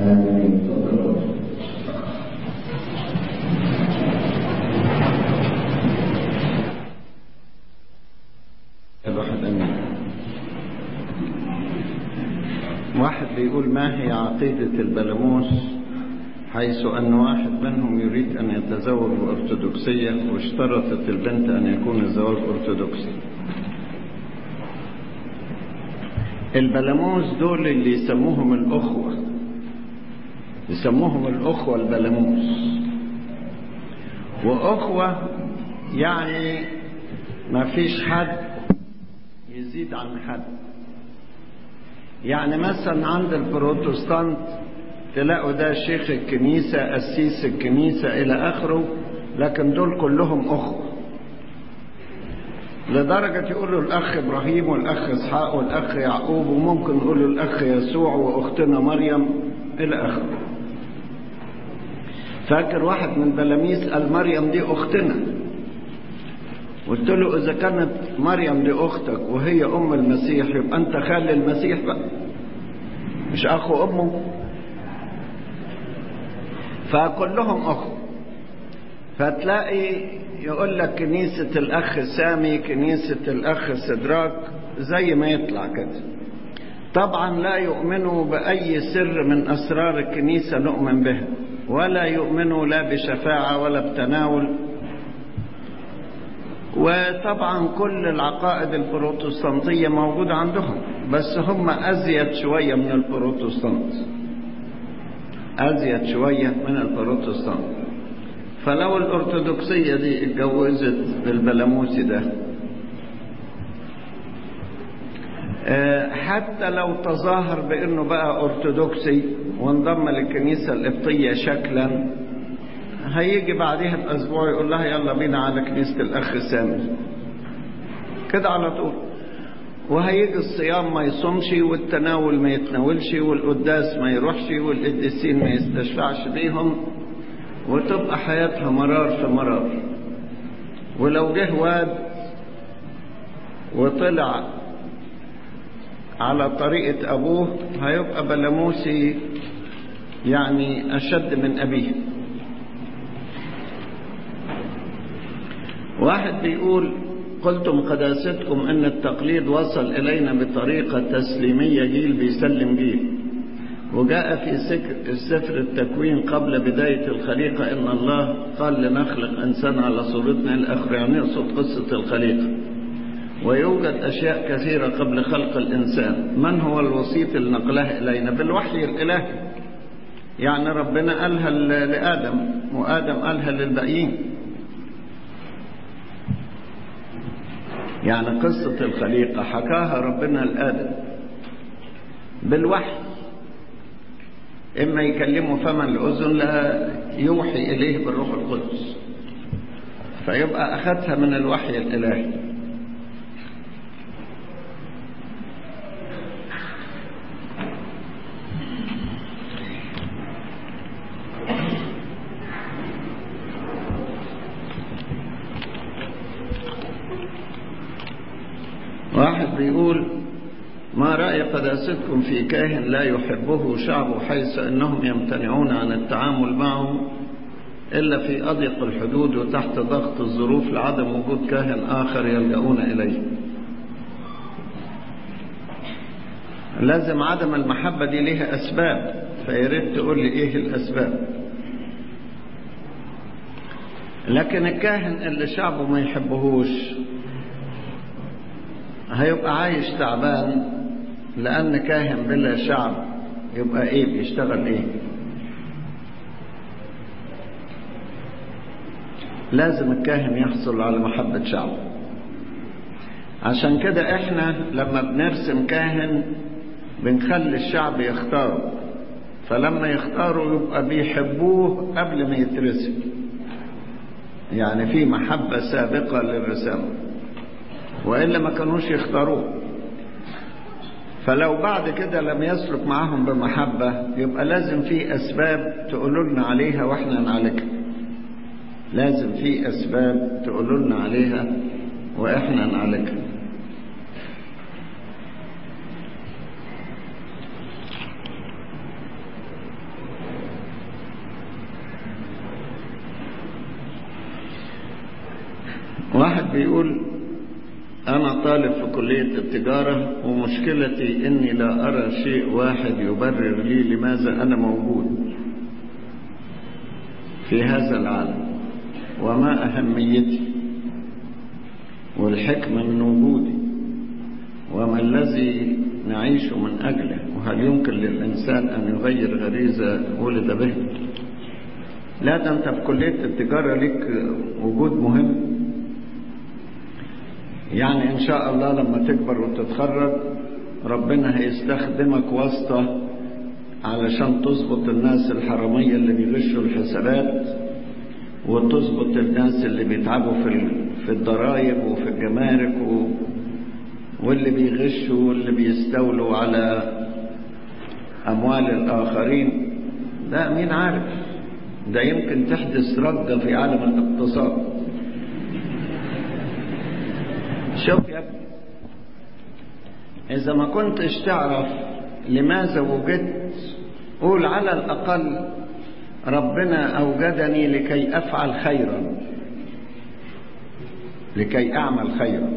آمين تفضل الواحد أمين واحد بيقول ما هي عقيدة البلموس حيث أن واحد منهم يريد أن يتزوج بأرثوذكسية واشترطت البنت أن يكون الزواج أرثوذكسي البلموس دول اللي يسموهم الأخوة يسموهم الأخوة البلموس وأخوة يعني ما فيش حد يزيد عن حد يعني مثلا عند البروتستانت تلاقوا ده شيخ الكنيسة أسيس الكنيسة إلى آخره لكن دول كلهم أخوة لدرجة يقولوا الأخ إبراهيم والأخ إسحاق والأخ يعقوب وممكن يقولوا الأخ يسوع وأختنا مريم إلى آخره فاكر واحد من بلاميس قال مريم دي أختنا قلت له إذا كانت مريم دي أختك وهي أم المسيح يبقى أنت خال المسيح بقى مش أخو أمه فكلهم أخو فتلاقي يقول لك كنيسة الأخ سامي كنيسة الأخ سدراك زي ما يطلع كده طبعا لا يؤمنوا بأي سر من أسرار الكنيسة نؤمن بها ولا يؤمنوا لا بشفاعة ولا بتناول وطبعا كل العقائد البروتستانتية موجودة عندهم بس هم أزيد شوية من البروتستانت أزيد شوية من البروتستانت فلو الأرثوذكسية دي اتجوزت بالبلاموسي ده حتى لو تظاهر بأنه بقى أرثوذكسي وانضم للكنيسة القبطية شكلا هيجي بعدها بأسبوع يقول لها يلا بينا على كنيسة الأخ سامي كده على طول وهيجي الصيام ما يصومش والتناول ما يتناولش والقداس ما يروحش والقديسين ما يستشفعش بيهم وتبقى حياتها مرار في مرار ولو جه واد وطلع على طريقة أبوه هيبقى بلاموسي يعني أشد من أبيه واحد بيقول قلتم قداستكم أن التقليد وصل إلينا بطريقة تسليمية جيل بيسلم جيل وجاء في سفر التكوين قبل بداية الخليقة إن الله قال لنخلق إنسان على صورتنا الآخر يعني يقصد قصة الخليقة ويوجد أشياء كثيرة قبل خلق الإنسان من هو الوسيط اللي نقلها إلينا بالوحي الإلهي يعني ربنا قالها لآدم وآدم قالها للباقيين يعني قصة الخليقة حكاها ربنا لآدم بالوحي إما يكلمه فما الأذن لا يوحي إليه بالروح القدس فيبقى أخذها من الوحي الإلهي واحد بيقول ما رأي قداستكم في كاهن لا يحبه شعبه حيث أنهم يمتنعون عن التعامل معه إلا في أضيق الحدود وتحت ضغط الظروف لعدم وجود كاهن آخر يلجؤون إليه لازم عدم المحبة دي لها أسباب فياريت تقول لي إيه الأسباب لكن الكاهن اللي شعبه ما يحبهوش هيبقى عايش تعبان لأن كاهن بلا شعب يبقى إيه بيشتغل إيه لازم الكاهن يحصل على محبة شعبه عشان كده احنا لما بنرسم كاهن بنخلي الشعب يختاره فلما يختاروا يبقى بيحبوه قبل ما يترسم يعني في محبة سابقة للرسامة وإلا ما كانوش يختاروه فلو بعد كده لم يسلك معهم بمحبة يبقى لازم في أسباب تقولوا لنا عليها وإحنا نعالجها لازم في أسباب تقولوا لنا عليها وإحنا نعالجها واحد بيقول أنا طالب في كلية التجارة ومشكلتي إني لا أرى شيء واحد يبرر لي لماذا أنا موجود في هذا العالم وما أهميتي والحكمة من وجودي وما الذي نعيش من أجله وهل يمكن للإنسان أن يغير غريزة ولد به لا ده أنت في كلية التجارة لك وجود مهم يعني إن شاء الله لما تكبر وتتخرج ربنا هيستخدمك واسطة علشان تظبط الناس الحرامية اللي بيغشوا الحسابات وتظبط الناس اللي بيتعبوا في في الضرائب وفي الجمارك و... واللي بيغشوا واللي بيستولوا على أموال الآخرين ده مين عارف ده يمكن تحدث رجة في عالم الاقتصاد شوف يا ابني إذا ما كنتش تعرف لماذا وجدت قول على الأقل ربنا أوجدني لكي أفعل خيرا لكي أعمل خيرا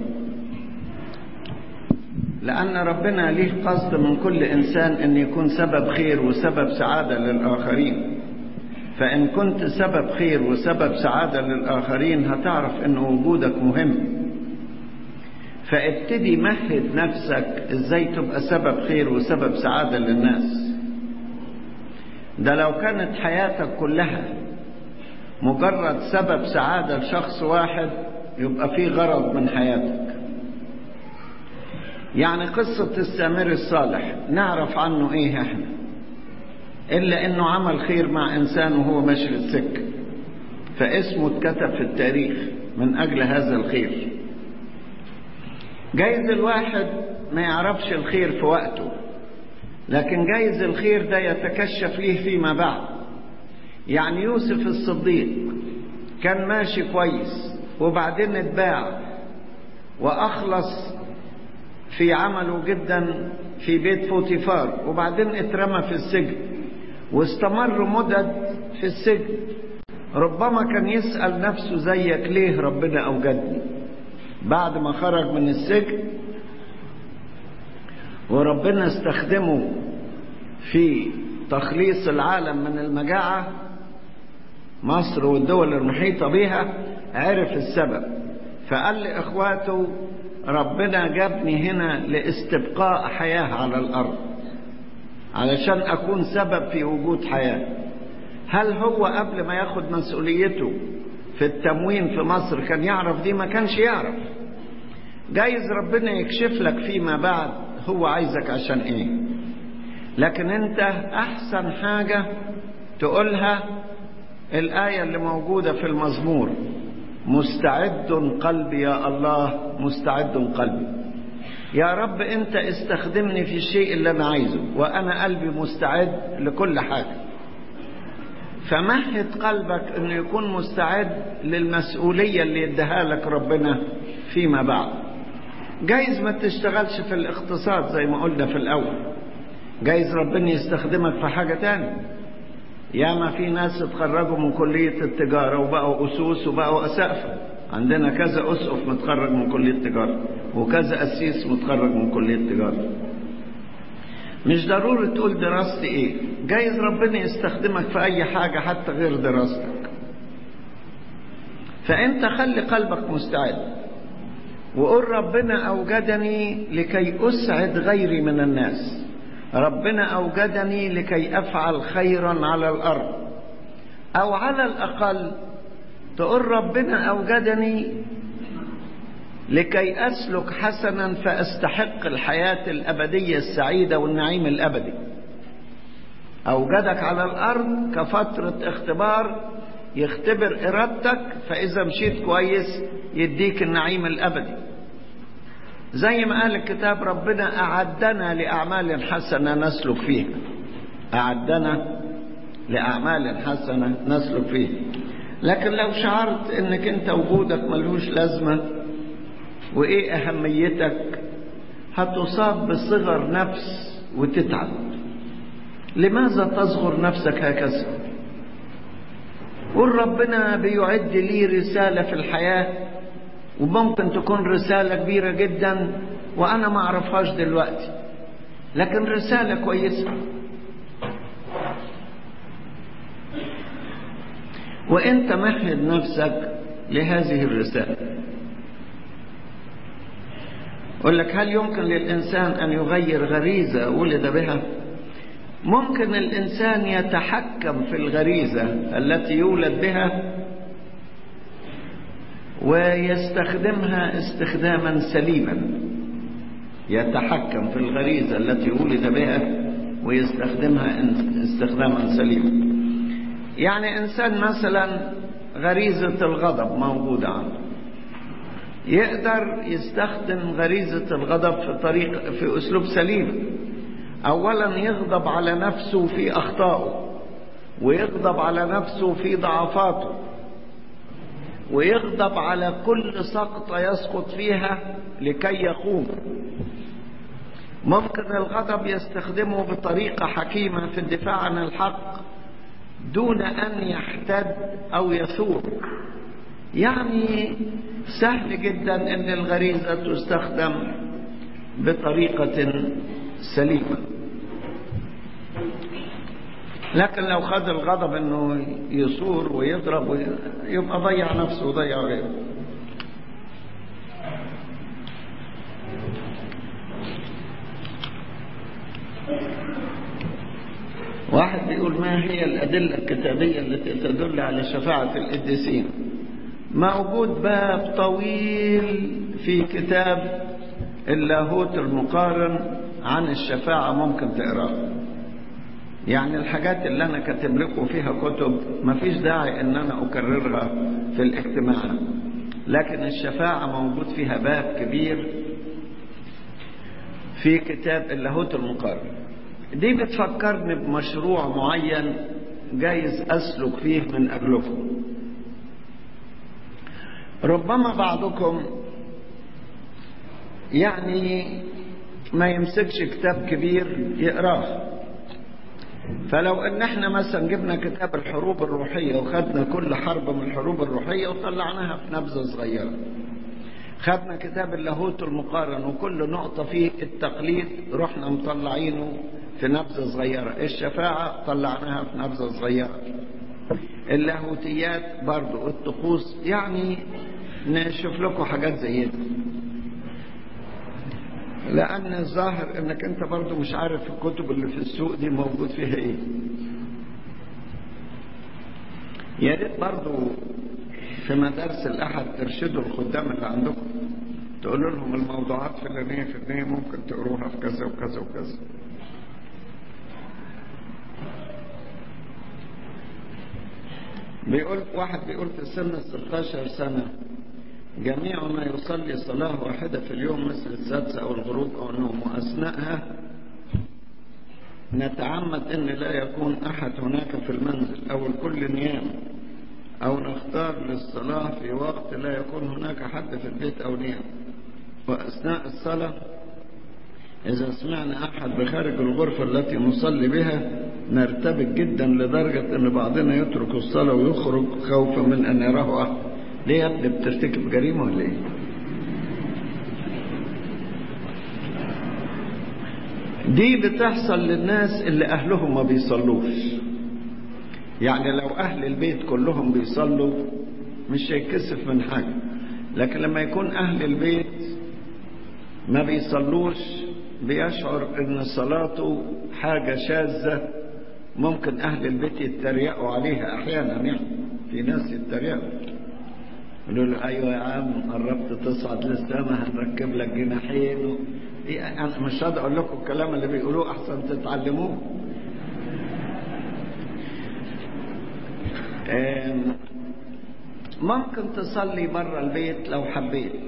لأن ربنا ليه قصد من كل إنسان أن يكون سبب خير وسبب سعادة للآخرين فإن كنت سبب خير وسبب سعادة للآخرين هتعرف أن وجودك مهم فابتدي مهد نفسك ازاي تبقى سبب خير وسبب سعادة للناس ده لو كانت حياتك كلها مجرد سبب سعادة لشخص واحد يبقى في غرض من حياتك يعني قصة السامري الصالح نعرف عنه ايه احنا الا انه عمل خير مع انسان وهو ماشي في السكة فاسمه اتكتب في التاريخ من اجل هذا الخير جايز الواحد ما يعرفش الخير في وقته لكن جايز الخير ده يتكشف ليه فيما بعد يعني يوسف الصديق كان ماشي كويس وبعدين اتباع واخلص في عمله جدا في بيت فوتيفار وبعدين اترمى في السجن واستمر مدد في السجن ربما كان يسأل نفسه زيك ليه ربنا أوجدني بعد ما خرج من السجن وربنا استخدمه في تخليص العالم من المجاعة مصر والدول المحيطة بها عرف السبب فقال لإخواته ربنا جابني هنا لاستبقاء حياة على الأرض علشان أكون سبب في وجود حياة هل هو قبل ما ياخد مسؤوليته في التموين في مصر كان يعرف دي ما كانش يعرف جايز ربنا يكشف لك فيما بعد هو عايزك عشان ايه لكن انت احسن حاجة تقولها الآية اللي موجودة في المزمور مستعد قلبي يا الله مستعد قلبي يا رب انت استخدمني في الشيء اللي انا عايزه وانا قلبي مستعد لكل حاجة فمهد قلبك انه يكون مستعد للمسؤولية اللي يديها لك ربنا فيما بعد جايز ما تشتغلش في الاقتصاد زي ما قلنا في الاول جايز ربنا يستخدمك في حاجة تانية ياما في ناس اتخرجوا من كلية التجارة وبقوا أسوس وبقوا أسقفة عندنا كذا أسقف متخرج من كلية التجارة وكذا أسيس متخرج من كلية التجارة مش ضروري تقول دراستي ايه جايز ربنا يستخدمك في اي حاجة حتى غير دراستك فانت خلي قلبك مستعد وقول ربنا اوجدني لكي اسعد غيري من الناس ربنا اوجدني لكي افعل خيرا على الارض او على الاقل تقول ربنا اوجدني لكي اسلك حسنا فاستحق الحياه الابديه السعيده والنعيم الابدي اوجدك على الارض كفتره اختبار يختبر ارادتك فاذا مشيت كويس يديك النعيم الابدي زي ما قال الكتاب ربنا اعدنا لاعمال حسنه نسلك فيها اعدنا لاعمال حسنه نسلك فيها لكن لو شعرت انك انت وجودك ملهوش لازمه وايه اهميتك هتصاب بصغر نفس وتتعب لماذا تصغر نفسك هكذا قل ربنا بيعد لي رساله في الحياه وممكن تكون رسالة كبيرة جدا وأنا ما أعرفهاش دلوقتي لكن رسالة كويسة وأنت مهد نفسك لهذه الرسالة أقول لك هل يمكن للإنسان أن يغير غريزة ولد بها ممكن الإنسان يتحكم في الغريزة التي يولد بها ويستخدمها استخداما سليما يتحكم في الغريزة التي ولد بها ويستخدمها استخداما سليما يعني إنسان مثلا غريزة الغضب موجودة عنده يقدر يستخدم غريزة الغضب في طريق في أسلوب سليم أولا يغضب على نفسه في أخطائه ويغضب على نفسه في ضعفاته ويغضب على كل سقطة يسقط فيها لكي يقوم ممكن الغضب يستخدمه بطريقة حكيمة في الدفاع عن الحق دون أن يحتد أو يثور يعني سهل جدا أن الغريزة تستخدم بطريقة سليمة لكن لو خد الغضب انه يصور ويضرب يبقى ضيع نفسه وضيع غيره واحد بيقول ما هي الأدلة الكتابية التي تدل على شفاعة القديسين موجود باب طويل في كتاب اللاهوت المقارن عن الشفاعة ممكن تقراه يعني الحاجات اللي أنا كاتب لكم فيها كتب مفيش داعي إن أنا أكررها في الاجتماع لكن الشفاعة موجود فيها باب كبير في كتاب اللاهوت المقارن دي بتفكرني بمشروع معين جايز أسلك فيه من أجلكم ربما بعضكم يعني ما يمسكش كتاب كبير يقراه فلو ان احنا مثلا جبنا كتاب الحروب الروحية وخدنا كل حرب من الحروب الروحية وطلعناها في نبذة صغيرة خدنا كتاب اللاهوت المقارن وكل نقطة فيه التقليد رحنا مطلعينه في نبذة صغيرة الشفاعة طلعناها في نبذة صغيرة اللاهوتيات برضو الطقوس يعني نشوف لكم حاجات زي دي لأن الظاهر أنك أنت برضو مش عارف الكتب اللي في السوق دي موجود فيها إيه يا ريت برضو في مدارس الأحد ترشدوا الخدام اللي عندكم تقولوا لهم الموضوعات فلانية فلانية ممكن تقروها في كذا وكذا وكذا بيقول واحد بيقول في سن 16 سنة جميعنا يصلي صلاة واحدة في اليوم مثل السادسة أو الغروب أو النوم وأثناءها نتعمد أن لا يكون أحد هناك في المنزل أو الكل نيام أو نختار للصلاة في وقت لا يكون هناك حد في البيت أو نيام وأثناء الصلاة إذا سمعنا أحد بخارج الغرفة التي نصلي بها نرتبك جدا لدرجة أن بعضنا يترك الصلاة ويخرج خوفا من أن يراه أحد ليه يا ابني بترتكب جريمة ولا ايه دي بتحصل للناس اللي اهلهم ما بيصلوش يعني لو اهل البيت كلهم بيصلوا مش هيكسف من حاجة لكن لما يكون اهل البيت ما بيصلوش بيشعر ان صلاته حاجة شاذة ممكن اهل البيت يتريقوا عليها احيانا يعني في ناس يتريقوا يقولوا له ايوه يا عم قربت تصعد للسماء هنركب لك جناحين و... انا مش هقدر اقول لكم الكلام اللي بيقولوه احسن تتعلموه ممكن تصلي بره البيت لو حبيت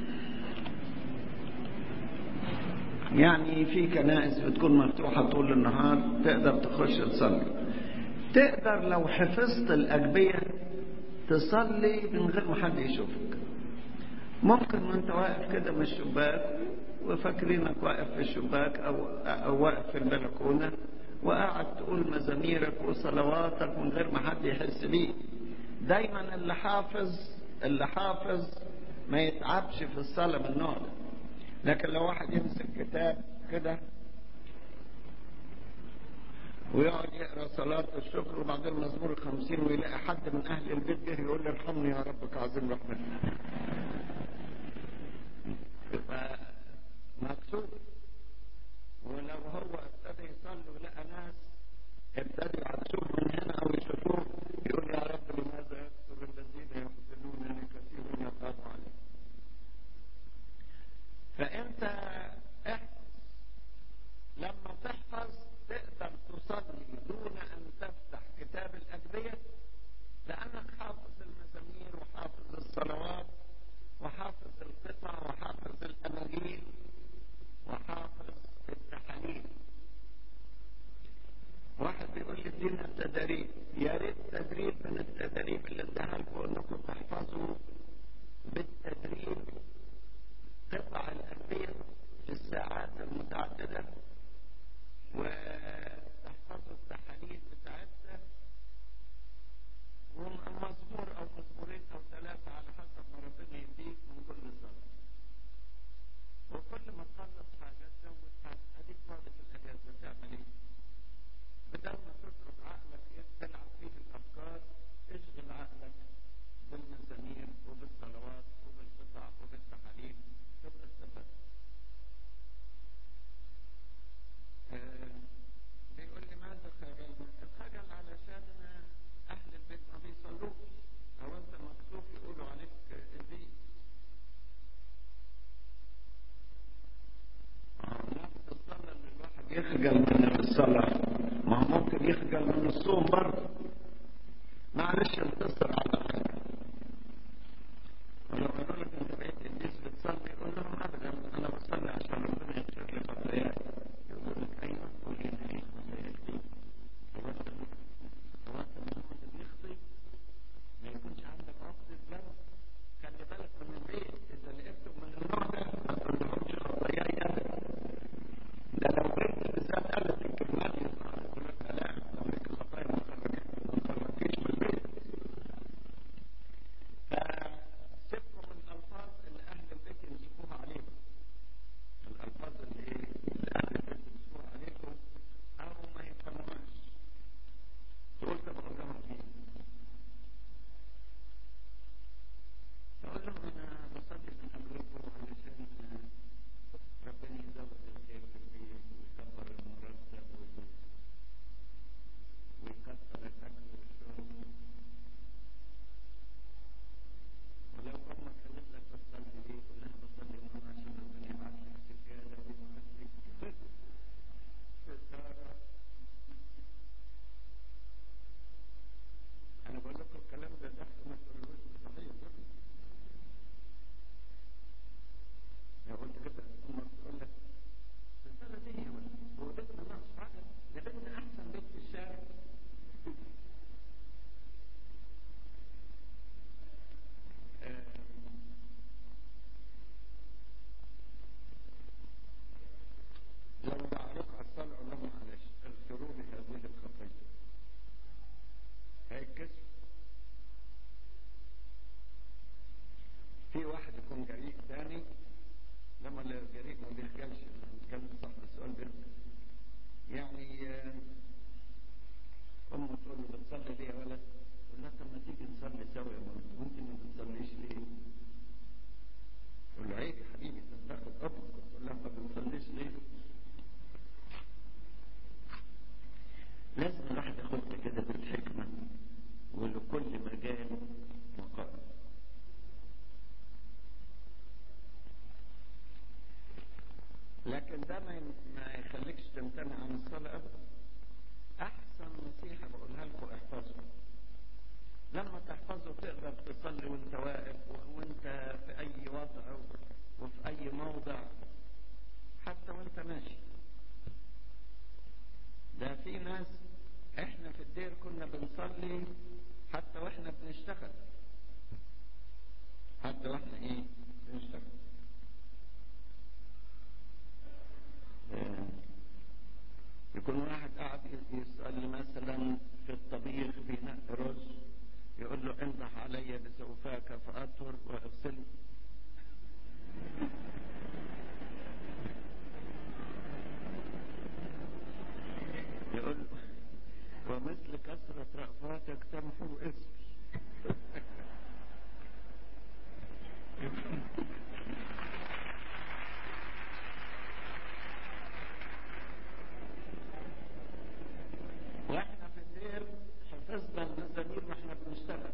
يعني في كنائس بتكون مفتوحة طول النهار تقدر تخش تصلي تقدر لو حفظت الأجبية تصلي من غير ما حد يشوفك ممكن وانت واقف كده من الشباك وفاكرينك واقف في الشباك أو, أو واقف في البلكونة وقاعد تقول مزاميرك وصلواتك من غير ما حد يحس بيه دايما اللي حافظ اللي حافظ ما يتعبش في الصلاة من النوع ده لكن لو واحد يمسك كتاب كده ويقعد يقرا صلاة الشكر وبعدين مزمور الخمسين ويلاقي حد من أهل البيت جه يقول له ارحمني يا رب كعظيم رحمتك. يبقى مكسور ولو هو ابتدى يصلي ولقى ناس ابتدوا يعكسوه من هنا أو يشوفوه يقول يا رب لماذا يكثر الذين يحزنونني كثيرون يقاموا عليه. فأنت احفظ لما تحفظ تقدر تصلي دون أن تفتح كتاب الأدبية لأنك حافظ المزامير وحافظ الصلوات وحافظ القطع وحافظ الأناجيل وحافظ التحاليل واحد بيقول لي ادينا التدريب يا ريت تدريب من التدريب اللي اداها لكم انكم تحفظوا بالتدريب قطع الأنبياء في الساعات المتعددة وتحفظوا التحاليل بتاعتها ومزمور او مزمورين او ثلاثة على حسب ما ربنا يديك من كل صلاة وكل ما تخلص حاجة تزود حاجة اديك فاضي في الاجازة تعمل ايه؟ بدل ما تترك عقلك تلعب فيه الافكار اشغل عقلك بالمزامير وبالصلوات وبالقطع وبالتحاليل تبقى استفدت بيقول لي ماذا خجلنا؟ الخجل علشان أهل البيت ما بيصلوش أو أنت مكسوف يقولوا عليك الدين. نفس الصلاة اللي الواحد يخجل من الصلاة ما هو ممكن يخجل من الصوم برضه. معلش انتصر على حاجة. ولو قالوا لك أنت بقيت قديس بتصلي قول لهم أبدا أنا بصلي عشان ربنا يغفر لي خطاياي. يقول لك أيوه قول لي إيه خطاياك دي؟ هو أنت هو أنت من النوع اللي بيخطي ما يكونش عندك عقدة ذنب خلي بالك من البيت إذا لقيته من النوع ده ما تقولهمش خطاياي أبدا ده لو بنت بالذات قالت الكلمات دي يقول لك لا لو ليك خطايا ما تخرجكيش من البيت فسيبكم من الألفاظ اللي أهل البيت يمسكوها عليكم الألفاظ اللي إيه اللي أهل البيت يمسكوها عليكم أو ما يفهموهاش تقول طب أقول لهم إيه؟ تقول لهم أنا بصلي من قبلكم علشان ربنا يزود الخير في البيت ويكبر المرتب ويكثر الأكل والشرب ولو امك قالت لك بتصلي ليه؟ قول لها بصلي نوم عشان ربنا يبعت لك سجاده ويبعت لك ستاره انا بقول لكم الكلام ده تحت ما تقولوش صحيح لو قلت كده امك تقول لك الرساله دي هي هو بيتنا ناقص حاجه ده بيتنا احسن بيت في الشارع لو دعوك على الصلاة لهم معلش اغفروا لي هذه الخطية هيتكسر في واحد يكون جريء تاني لما الجريء ما بيخجلش كان صاحب السؤال بيخجل يعني آه، أمه تقول له بتصلي ليه يا ولد؟ يقول لها طب ما تيجي نصلي سوا يا ماما ممكن ما بتصليش ليه؟ يقول له عيب يا حبيبي انت بتاخد أمك تقول لها ما بتصليش ليه؟ لازم الواحد ياخدها كده بالحكمة ولكل مجال مقام لكن ده ما ما يخليكش تمتنع عن الصلاة أبدا أحسن نصيحة بقولها لكم احفظوا لما تحفظوا تقدر تصلي وانت واقف وانت في أي وضع وفي أي موضع حتى وانت ماشي ده في ناس احنا في الدير كنا بنصلي حتى واحنا بنشتغل حتى واحنا ايه بنشتغل آه، يكون واحد قاعد يسأل مثلا في الطبيخ بينقي رز يقول له انضح علي بسوفاك فأطهر واغسل يقول ومثل كثرة رأفاتك تمحو اسمي واحنا في الدير حفظنا المزامير واحنا بنشتغل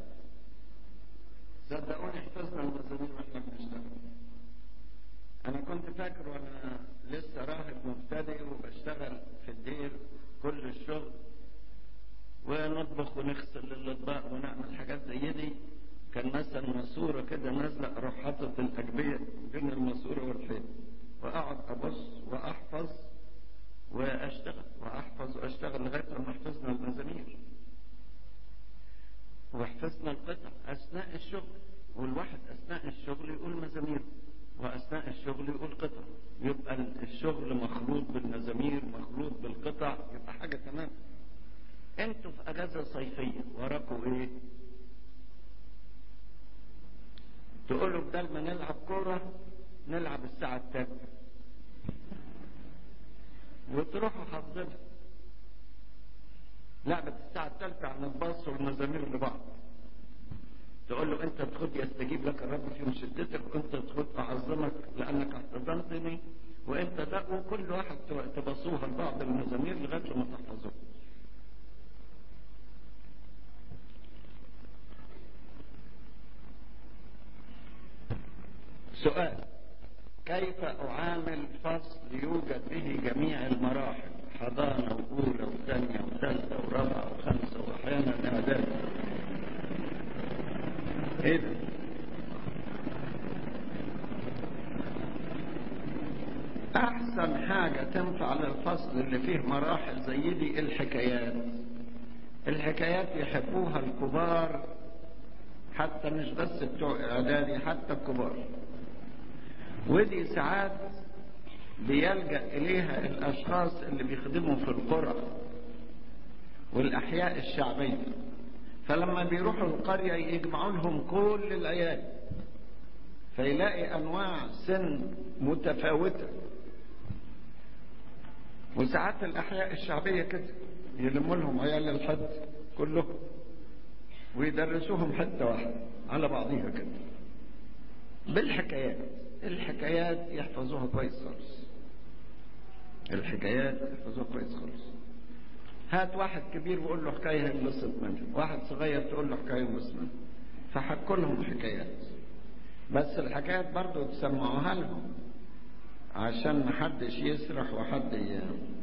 صدقوني حفظنا المزامير واحنا بنشتغل انا كنت فاكر وانا لسه راهب مبتدئ وبشتغل في الدير كل الشغل ونطبخ ونغسل الاطباق ونعمل حاجات زي دي كان مثلا ماسوره كده نازله اروح حاطط الاجبيه بين الماسوره والحيط واقعد ابص واحفظ واشتغل واحفظ واشتغل لغايه لما حفظنا المزامير وحفظنا القطع اثناء الشغل والواحد اثناء الشغل يقول مزامير واثناء الشغل يقول قطع يبقى الشغل مخلوط بالمزامير مخلوط بالقطع يبقى حاجه تمام انتوا في اجازه صيفيه وراكوا ايه تقولوا بدل ما نلعب كوره نلعب الساعه الثالثه وتروحوا حافظينها لعبة الساعة الثالثة عن الباص والمزامير لبعض تقول له انت تخد يستجيب لك الرب في شدتك وانت تخد اعظمك لانك احتضنتني وانت ده وكل واحد تبصوها لبعض المزامير لغايه لما تحفظوها سؤال كيف أعامل فصل يوجد به جميع المراحل حضانة وأولى وثانية وثالثة ورابعة وخمسة وأحيانا إعداد إيه ده؟ أحسن حاجة تنفع للفصل اللي فيه مراحل زي دي الحكايات الحكايات يحبوها الكبار حتى مش بس بتوع إعدادي حتى الكبار ودي ساعات بيلجأ إليها الأشخاص اللي بيخدموا في القرى والأحياء الشعبية فلما بيروحوا القرية يجمعوا لهم كل العيال فيلاقي أنواع سن متفاوتة وساعات الأحياء الشعبية كده يلموا لهم عيال الحد كلهم ويدرسوهم حتة واحدة على بعضيها كده بالحكايات الحكايات يحفظوها كويس خالص الحكايات يحفظوها كويس خالص هات واحد كبير وقول له حكايه ينبسط منها واحد صغير تقول له حكايه ينبسط منها فحكوا لهم حكايات بس الحكايات برضو تسمعوها لهم عشان محدش يسرح وحد ي...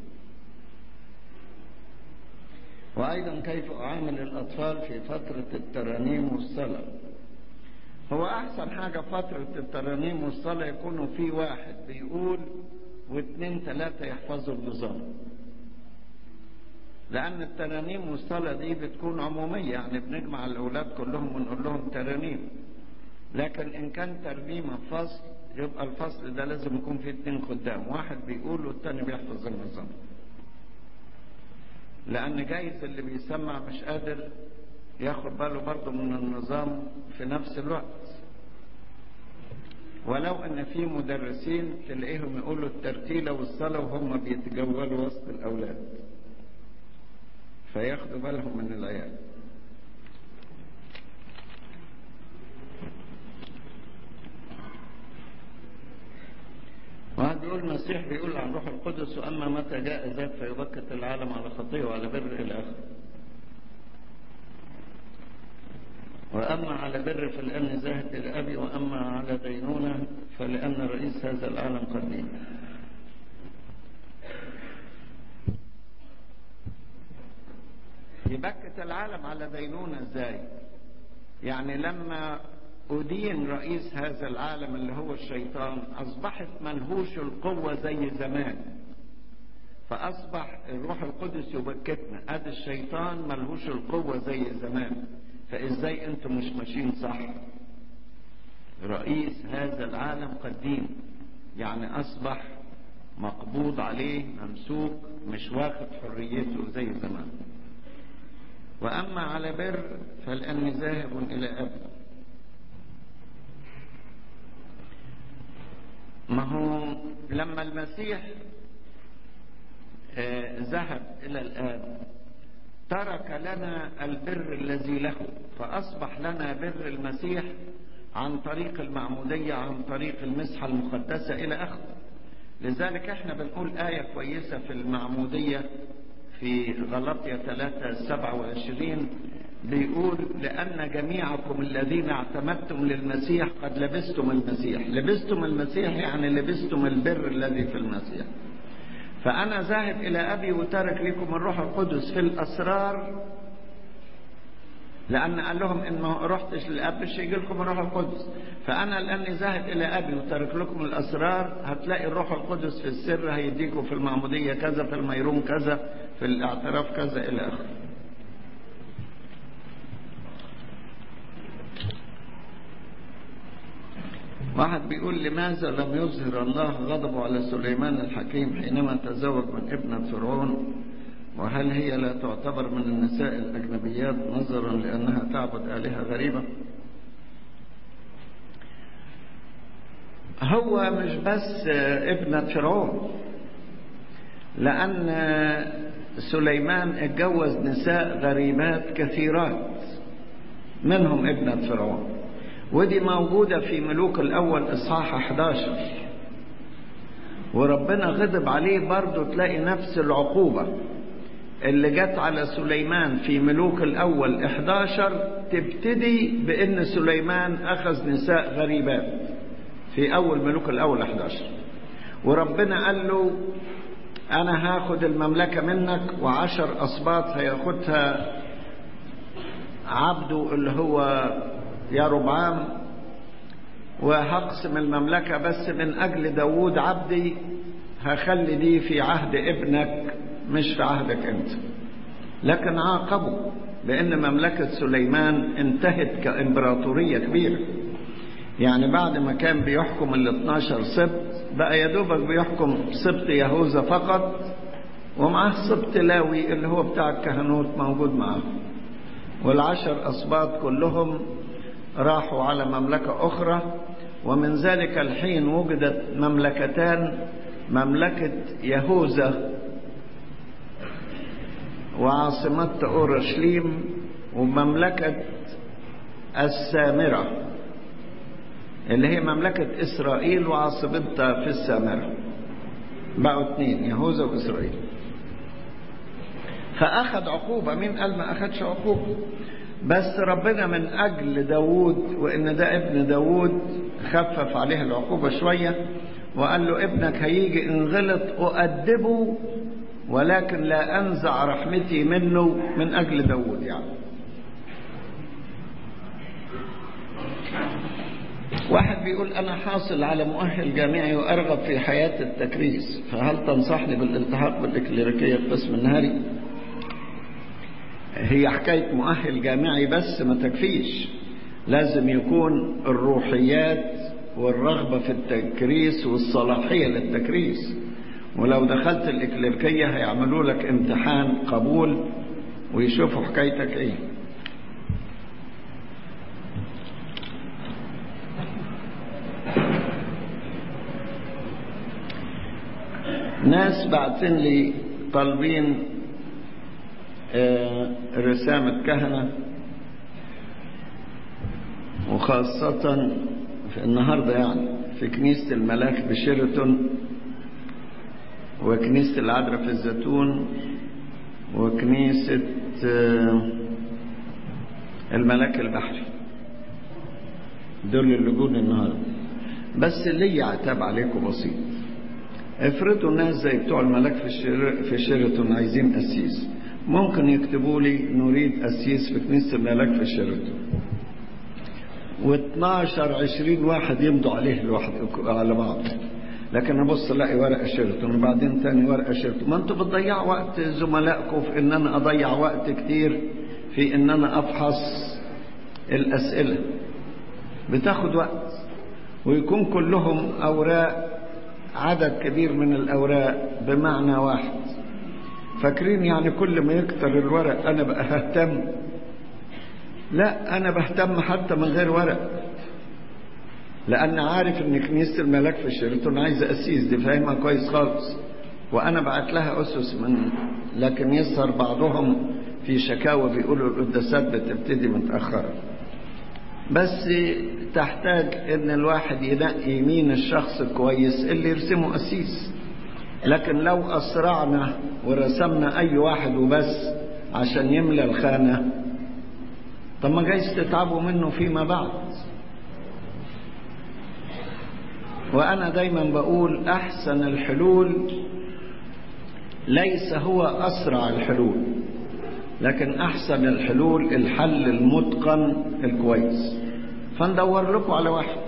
وأيضا كيف أعامل الأطفال في فترة الترانيم والصلاة هو أحسن حاجة فترة الترانيم والصلاة يكونوا في واحد بيقول واثنين ثلاثة يحفظوا النظام لأن الترانيم والصلاة دي بتكون عمومية يعني بنجمع الأولاد كلهم ونقول لهم ترانيم لكن إن كان ترنيمة فصل يبقى الفصل ده لازم يكون فيه اتنين خدام واحد بيقول والتاني بيحفظ النظام لأن جايز اللي بيسمع مش قادر ياخد باله برضه من النظام في نفس الوقت ولو ان في مدرسين تلاقيهم يقولوا الترتيلة والصلاة وهم بيتجولوا وسط الاولاد فياخدوا بالهم من العيال واحد يقول المسيح بيقول عن روح القدس واما متى جاء ذاك فيبكت العالم على خطيه وعلى بر الى اخره وأما على بر فلأن زاهد الأبي وأما على دينونة فلأن رئيس هذا العالم قديم يبكت العالم على دينونة ازاي يعني لما أدين رئيس هذا العالم اللي هو الشيطان أصبحت منهوش القوة زي زمان فأصبح الروح القدس يبكتنا هذا الشيطان ملهوش القوة زي زمان فازاي انتم مش ماشيين صح رئيس هذا العالم قديم يعني اصبح مقبوض عليه ممسوك مش واخد حريته زي زمان واما على بر فلاني ذاهب الى ابي ما هو لما المسيح ذهب إلى الآب ترك لنا البر الذي له فأصبح لنا بر المسيح عن طريق المعمودية عن طريق المسحة المقدسة إلى آخره لذلك احنا بنقول آية كويسة في المعمودية في غلطية 3 27 بيقول لأن جميعكم الذين اعتمدتم للمسيح قد لبستم المسيح لبستم المسيح يعني لبستم البر الذي في المسيح فأنا ذاهب إلى أبي وترك لكم الروح القدس في الأسرار لأن قال لهم إن ما رحتش للأب مش هيجي لكم الروح القدس فأنا لأني ذاهب إلى أبي وترك لكم الأسرار هتلاقي الروح القدس في السر هيديكم في المعمودية كذا في الميرون كذا في الاعتراف كذا إلى آخره واحد بيقول لماذا لم يظهر الله غضبه على سليمان الحكيم حينما تزوج من ابنة فرعون وهل هي لا تعتبر من النساء الأجنبيات نظرا لأنها تعبد آلهة غريبة هو مش بس ابنة فرعون لأن سليمان اتجوز نساء غريبات كثيرات منهم ابنة فرعون ودي موجودة في ملوك الأول إصحاح 11 وربنا غضب عليه برضه تلاقي نفس العقوبة اللي جت على سليمان في ملوك الأول 11 تبتدي بأن سليمان أخذ نساء غريبات في أول ملوك الأول 11 وربنا قال له أنا هاخد المملكة منك وعشر أصباط هياخدها عبده اللي هو يا ربعام وهقسم المملكة بس من أجل داوود عبدي هخلي دي في عهد ابنك مش في عهدك أنت لكن عاقبوا بأن مملكة سليمان انتهت كإمبراطورية كبيرة يعني بعد ما كان بيحكم ال 12 سبط بقى يا دوبك بيحكم سبط يهوذا فقط ومعاه سبط لاوي اللي هو بتاع الكهنوت موجود معاه والعشر أسباط كلهم راحوا على مملكة أخرى ومن ذلك الحين وجدت مملكتان مملكة يهوذا وعاصمة أورشليم ومملكة السامرة اللي هي مملكة إسرائيل وعاصمتها في السامرة بقوا اثنين يهوذا وإسرائيل فأخذ عقوبة مين قال ما أخذش عقوبة بس ربنا من أجل داود وإن ده ابن داود خفف عليه العقوبة شوية وقال له ابنك هيجي إن غلط أؤدبه ولكن لا أنزع رحمتي منه من أجل داود يعني واحد بيقول أنا حاصل على مؤهل جامعي وأرغب في حياة التكريس فهل تنصحني بالالتحاق بالإكليريكية القسم النهاري؟ هي حكاية مؤهل جامعي بس ما تكفيش لازم يكون الروحيات والرغبة في التكريس والصلاحية للتكريس ولو دخلت الإكليركية هيعملوا لك امتحان قبول ويشوفوا حكايتك ايه ناس بعتين لي طالبين رسامة كهنة وخاصة في النهاردة يعني في كنيسة الملاك بشيرتون وكنيسة العذراء في الزيتون وكنيسة الملاك البحري دول اللي جون النهاردة بس ليا عتاب عليكم بسيط افرضوا ناس زي بتوع الملاك في في شيرتون عايزين قسيس ممكن يكتبوا لي نريد قسيس في كنيسة الملاك في شيرتون و12 20 واحد يمضوا عليه لوحد على بعض لكن ابص الاقي ورقه شيرتون وبعدين تاني ورقه شيرتون ما انتوا بتضيعوا وقت زملائكم في ان انا اضيع وقت كتير في ان انا افحص الاسئله بتاخد وقت ويكون كلهم اوراق عدد كبير من الاوراق بمعنى واحد فاكرين يعني كل ما يكتر الورق انا بقى ههتم لا انا بهتم حتى من غير ورق لأن عارف إن كنيسة الملاك في شيراتون عايزة قسيس دي فاهمها كويس خالص وأنا بعت لها أسس من لكن يظهر بعضهم في شكاوى بيقولوا القداسات بتبتدي متأخرة بس تحتاج إن الواحد ينقي مين الشخص الكويس اللي يرسمه قسيس لكن لو أسرعنا ورسمنا أي واحد وبس عشان يملى الخانة طب ما جايز تتعبوا منه فيما بعد وأنا دايما بقول أحسن الحلول ليس هو أسرع الحلول لكن أحسن الحلول الحل المتقن الكويس فندور لكم على واحد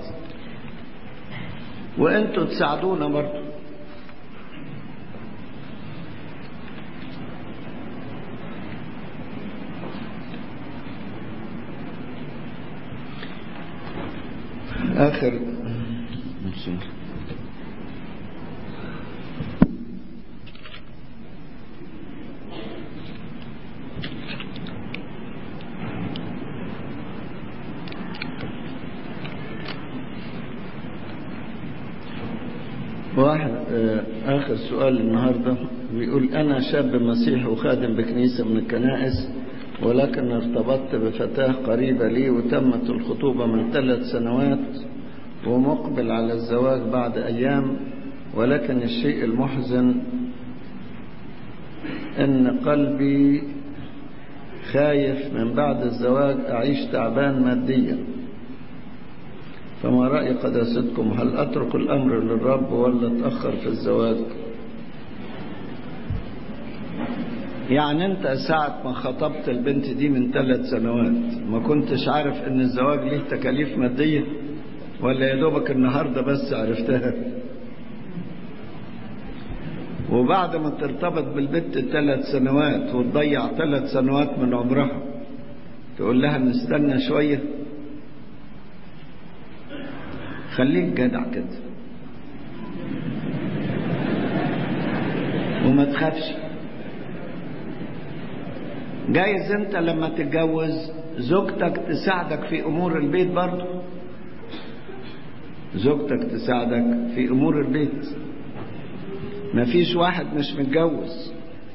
وانتوا تساعدونا برضه آخر واحد آخر سؤال النهاردة بيقول أنا شاب مسيحي وخادم بكنيسة من الكنائس ولكن ارتبطت بفتاة قريبة لي وتمت الخطوبة من ثلاث سنوات ومقبل على الزواج بعد أيام ولكن الشيء المحزن أن قلبي خايف من بعد الزواج أعيش تعبان ماديا فما رأي قداستكم هل أترك الأمر للرب ولا أتأخر في الزواج يعني أنت ساعة ما خطبت البنت دي من ثلاث سنوات ما كنتش عارف أن الزواج ليه تكاليف مادية ولا يا دوبك النهاردة بس عرفتها وبعد ما ترتبط بالبنت ثلاث سنوات وتضيع ثلاث سنوات من عمرها تقول لها نستنى شويه خليك جدع كده وما تخافش جايز انت لما تتجوز زوجتك تساعدك في امور البيت برضه زوجتك تساعدك في امور البيت مفيش واحد مش متجوز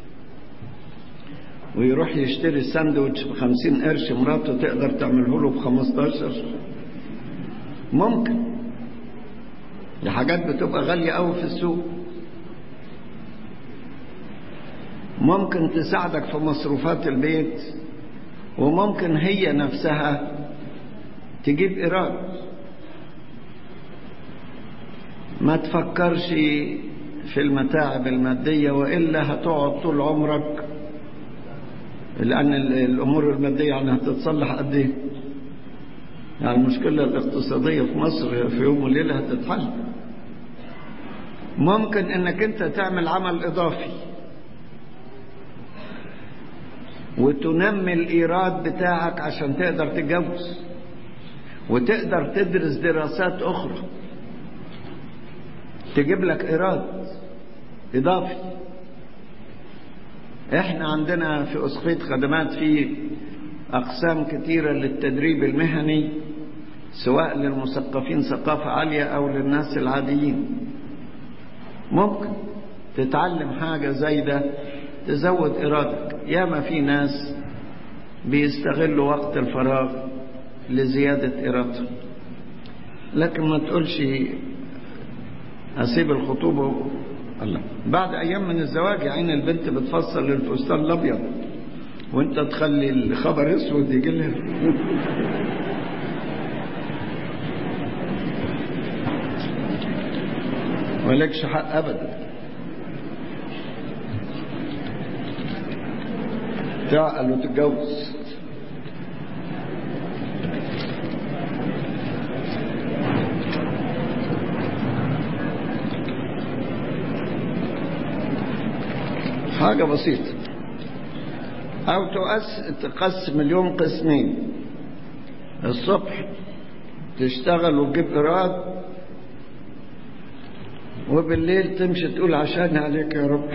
ويروح يشتري ساندوتش بخمسين قرش مراته تقدر تعمله له بخمستاشر ممكن دي حاجات بتبقى غالية قوي في السوق ممكن تساعدك في مصروفات البيت وممكن هي نفسها تجيب إيراد ما تفكرش في المتاعب المادية وإلا هتقعد طول عمرك لأن الأمور المادية يعني هتتصلح قد إيه يعني المشكلة الاقتصادية في مصر في يوم وليلة هتتحل ممكن انك انت تعمل عمل اضافي وتنمي الايراد بتاعك عشان تقدر تتجوز وتقدر تدرس دراسات اخرى تجيب لك ايراد اضافي احنا عندنا في اسقيط خدمات في اقسام كتيره للتدريب المهني سواء للمثقفين ثقافه عاليه او للناس العاديين ممكن تتعلم حاجه زي ده تزود ارادك ياما في ناس بيستغلوا وقت الفراغ لزياده ارادتهم لكن ما تقولش اسيب الخطوبه الله بعد ايام من الزواج يا عين البنت بتفصل الفستان الابيض وانت تخلي الخبر اسود يجي لها ولكش حق ابدا تعقل وتتجوز حاجة بسيطة أو تقس تقسم اليوم قسمين الصبح تشتغل وتجيب إيراد وبالليل تمشي تقول عشان عليك يا رب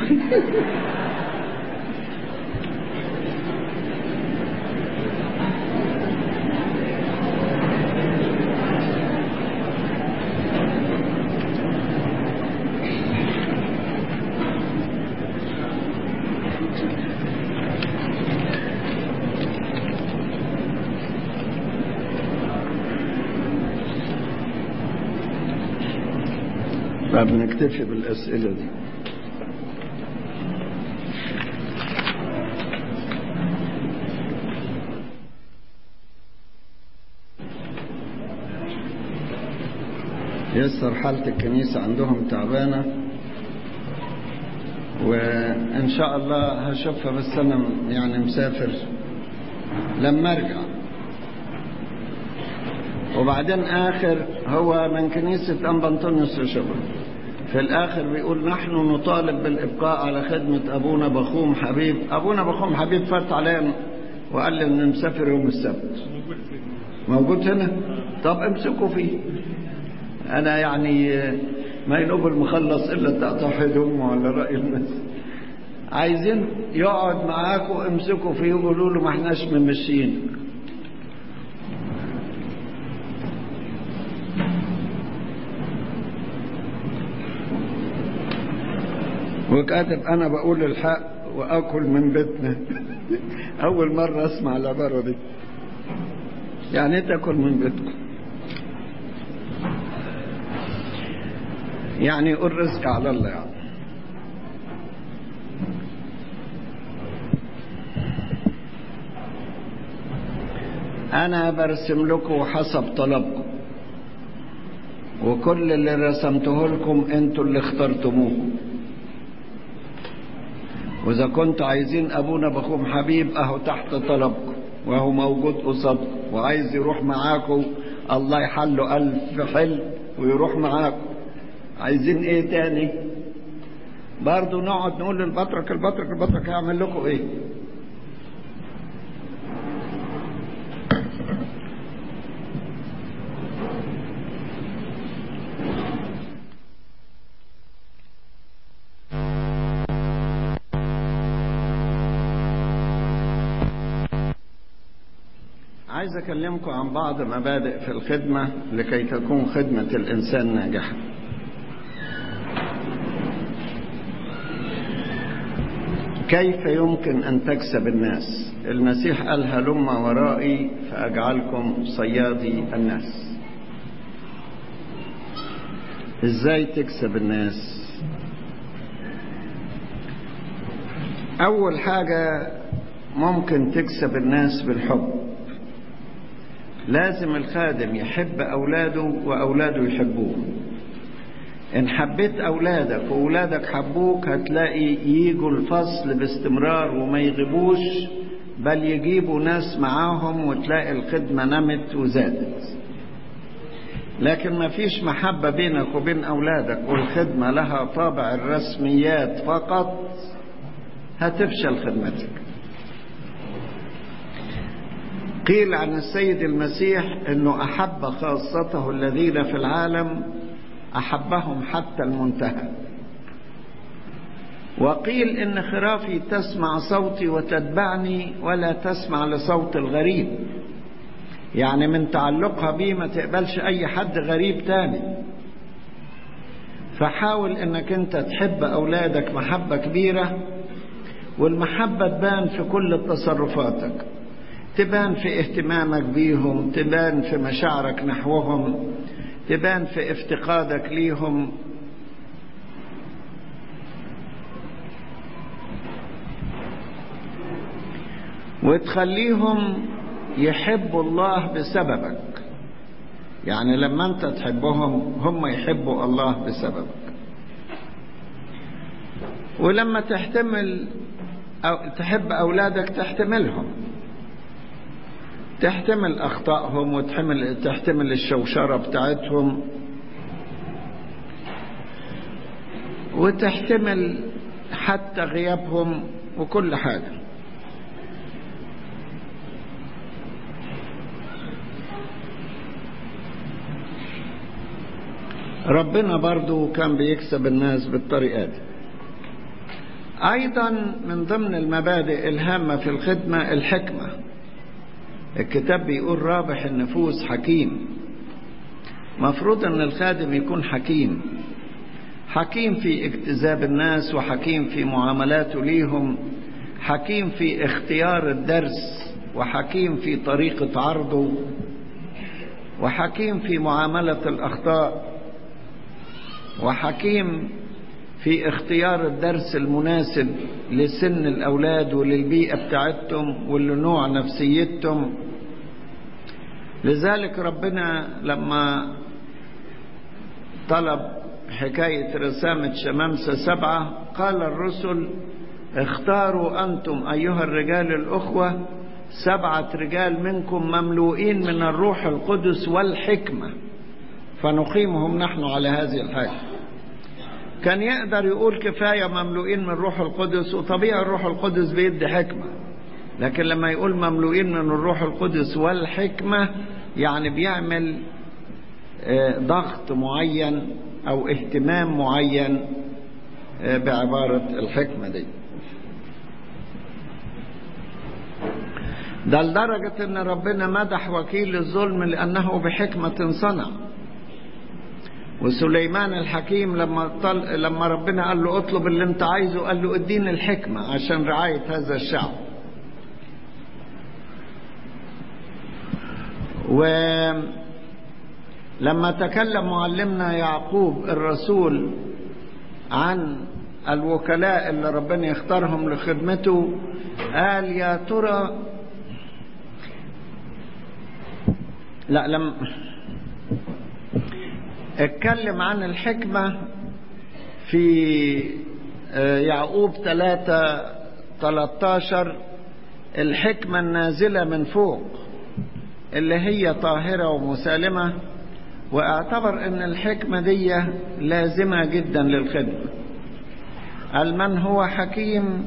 طب نكتفي بالأسئلة دي يسر حالة الكنيسة عندهم تعبانة وإن شاء الله هشوفها بس أنا يعني مسافر لما أرجع وبعدين آخر هو من كنيسة أنبا أنطونيوس وشبه في الآخر بيقول نحن نطالب بالإبقاء على خدمة أبونا بخوم حبيب أبونا بخوم حبيب فات علينا وقال لي إن مسافر يوم السبت موجود هنا طب امسكوا فيه أنا يعني ما ينوب المخلص إلا تقطع هدومه على رأي الناس عايزين يقعد معاكم امسكوا فيه وقولوا له ما احناش ممشيين وكاتب انا بقول الحق واكل من بيتنا اول مرة اسمع العبارة دي يعني ايه تاكل من بيتكم يعني يقول رزق على الله يعني انا برسم لكم حسب طلبكم وكل اللي رسمته لكم انتوا اللي اخترتموه واذا كنتوا عايزين ابونا بخوم حبيب اهو تحت طلبكم وهو موجود قصادكم وعايز يروح معاكم الله يحله الف حل ويروح معاكم عايزين ايه تاني برضو نقعد نقول للبطرك البطرك البطرك هيعمل لكم ايه عايز اكلمكم عن بعض مبادئ في الخدمة لكي تكون خدمة الانسان ناجحة كيف يمكن ان تكسب الناس المسيح قال هلم ورائي فاجعلكم صيادي الناس ازاي تكسب الناس اول حاجة ممكن تكسب الناس بالحب لازم الخادم يحب أولاده وأولاده يحبوه إن حبيت أولادك وأولادك حبوك هتلاقي ييجوا الفصل باستمرار وما يغيبوش بل يجيبوا ناس معاهم وتلاقي الخدمة نمت وزادت لكن ما فيش محبة بينك وبين أولادك والخدمة لها طابع الرسميات فقط هتفشل خدمتك قيل عن السيد المسيح انه احب خاصته الذين في العالم احبهم حتى المنتهى وقيل ان خرافي تسمع صوتي وتتبعني ولا تسمع لصوت الغريب يعني من تعلقها بيه ما تقبلش اي حد غريب تاني فحاول انك انت تحب اولادك محبة كبيرة والمحبة تبان في كل تصرفاتك تبان في اهتمامك بيهم تبان في مشاعرك نحوهم تبان في افتقادك ليهم وتخليهم يحبوا الله بسببك يعني لما انت تحبهم هم يحبوا الله بسببك ولما تحتمل أو تحب أولادك تحتملهم تحتمل أخطائهم وتحمل تحتمل الشوشرة بتاعتهم وتحتمل حتى غيابهم وكل حاجة ربنا برضو كان بيكسب الناس بالطريقة دي أيضا من ضمن المبادئ الهامة في الخدمة الحكمة الكتاب بيقول رابح النفوس حكيم مفروض ان الخادم يكون حكيم حكيم في اجتذاب الناس وحكيم في معاملاته ليهم حكيم في اختيار الدرس وحكيم في طريقة عرضه وحكيم في معاملة الأخطاء وحكيم في اختيار الدرس المناسب لسن الأولاد وللبيئة بتاعتهم ولنوع نفسيتهم لذلك ربنا لما طلب حكاية رسامة شمامسة سبعة قال الرسل اختاروا أنتم أيها الرجال الأخوة سبعة رجال منكم مملوئين من الروح القدس والحكمة فنقيمهم نحن على هذه الحاجة كان يقدر يقول كفاية مملوئين من الروح القدس وطبيعي الروح القدس بيدي حكمة لكن لما يقول مملوئين من الروح القدس والحكمة يعني بيعمل ضغط معين أو اهتمام معين بعبارة الحكمة دي ده لدرجة ان ربنا مدح وكيل الظلم لانه بحكمة صنع وسليمان الحكيم لما طل... لما ربنا قال له اطلب اللي انت عايزه قال له اديني الحكمة عشان رعاية هذا الشعب ولما تكلم معلمنا يعقوب الرسول عن الوكلاء اللي ربنا يختارهم لخدمته قال يا ترى لا لم اتكلم عن الحكمة في يعقوب 3 13 الحكمة النازلة من فوق اللي هي طاهرة ومسالمة واعتبر ان الحكمة دي لازمة جدا للخدمة قال من هو حكيم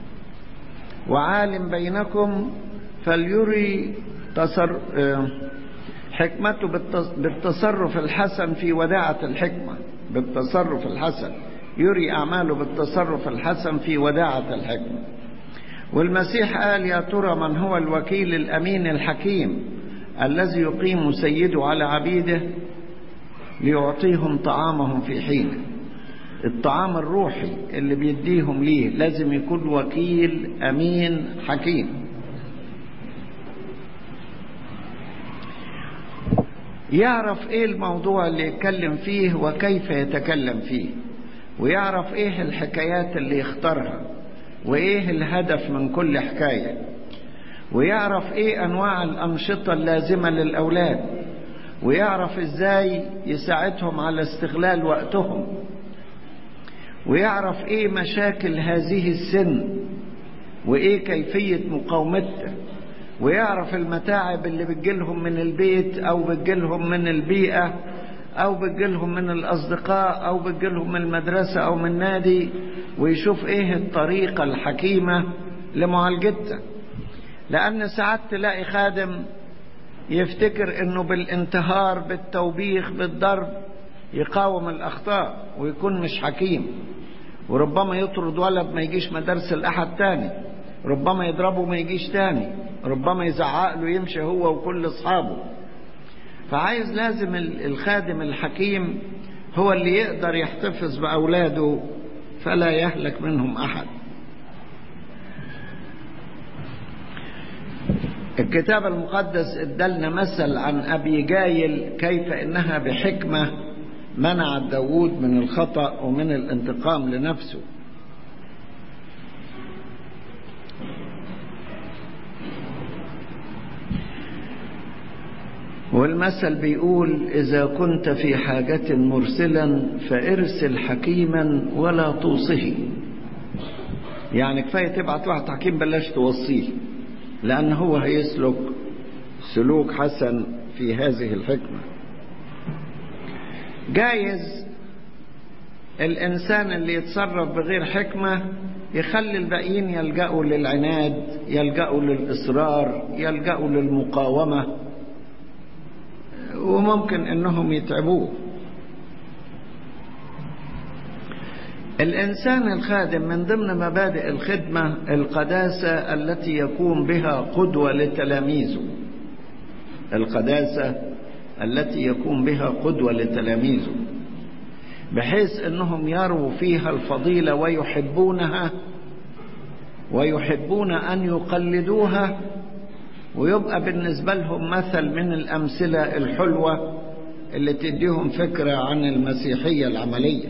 وعالم بينكم فليري تصر حكمته بالتصرف الحسن في وداعة الحكمة بالتصرف الحسن يري أعماله بالتصرف الحسن في وداعة الحكمة والمسيح قال يا ترى من هو الوكيل الأمين الحكيم الذي يقيم سيده على عبيده ليعطيهم طعامهم في حينه الطعام الروحي اللي بيديهم ليه لازم يكون وكيل أمين حكيم يعرف ايه الموضوع اللي يتكلم فيه وكيف يتكلم فيه ويعرف ايه الحكايات اللي يختارها وايه الهدف من كل حكاية ويعرف ايه انواع الانشطة اللازمة للاولاد ويعرف ازاي يساعدهم على استغلال وقتهم ويعرف ايه مشاكل هذه السن وايه كيفية مقاومتها ويعرف المتاعب اللي بتجيلهم من البيت او بتجيلهم من البيئة او بتجيلهم من الاصدقاء او بتجيلهم من المدرسة او من النادي ويشوف ايه الطريقة الحكيمة لمعالجتها لان ساعات تلاقي خادم يفتكر انه بالانتهار بالتوبيخ بالضرب يقاوم الاخطاء ويكون مش حكيم وربما يطرد ولد ما يجيش مدارس الاحد تاني ربما يضربه ما يجيش تاني ربما يزعق له يمشي هو وكل اصحابه فعايز لازم الخادم الحكيم هو اللي يقدر يحتفظ باولاده فلا يهلك منهم احد الكتاب المقدس ادلنا مثل عن ابي جايل كيف انها بحكمه منعت داود من الخطا ومن الانتقام لنفسه والمثل بيقول إذا كنت في حاجة مرسلا فارسل حكيما ولا توصه يعني كفاية تبعت واحد حكيم بلاش توصيه لأن هو هيسلك سلوك حسن في هذه الحكمة جايز الإنسان اللي يتصرف بغير حكمة يخلي الباقيين يلجأوا للعناد يلجأوا للإصرار يلجأوا للمقاومة وممكن انهم يتعبوه الانسان الخادم من ضمن مبادئ الخدمه القداسه التي يكون بها قدوه لتلاميذه القداسه التي يكون بها قدوه لتلاميذه بحيث انهم يروا فيها الفضيله ويحبونها ويحبون ان يقلدوها ويبقى بالنسبة لهم مثل من الأمثلة الحلوة اللي تديهم فكرة عن المسيحية العملية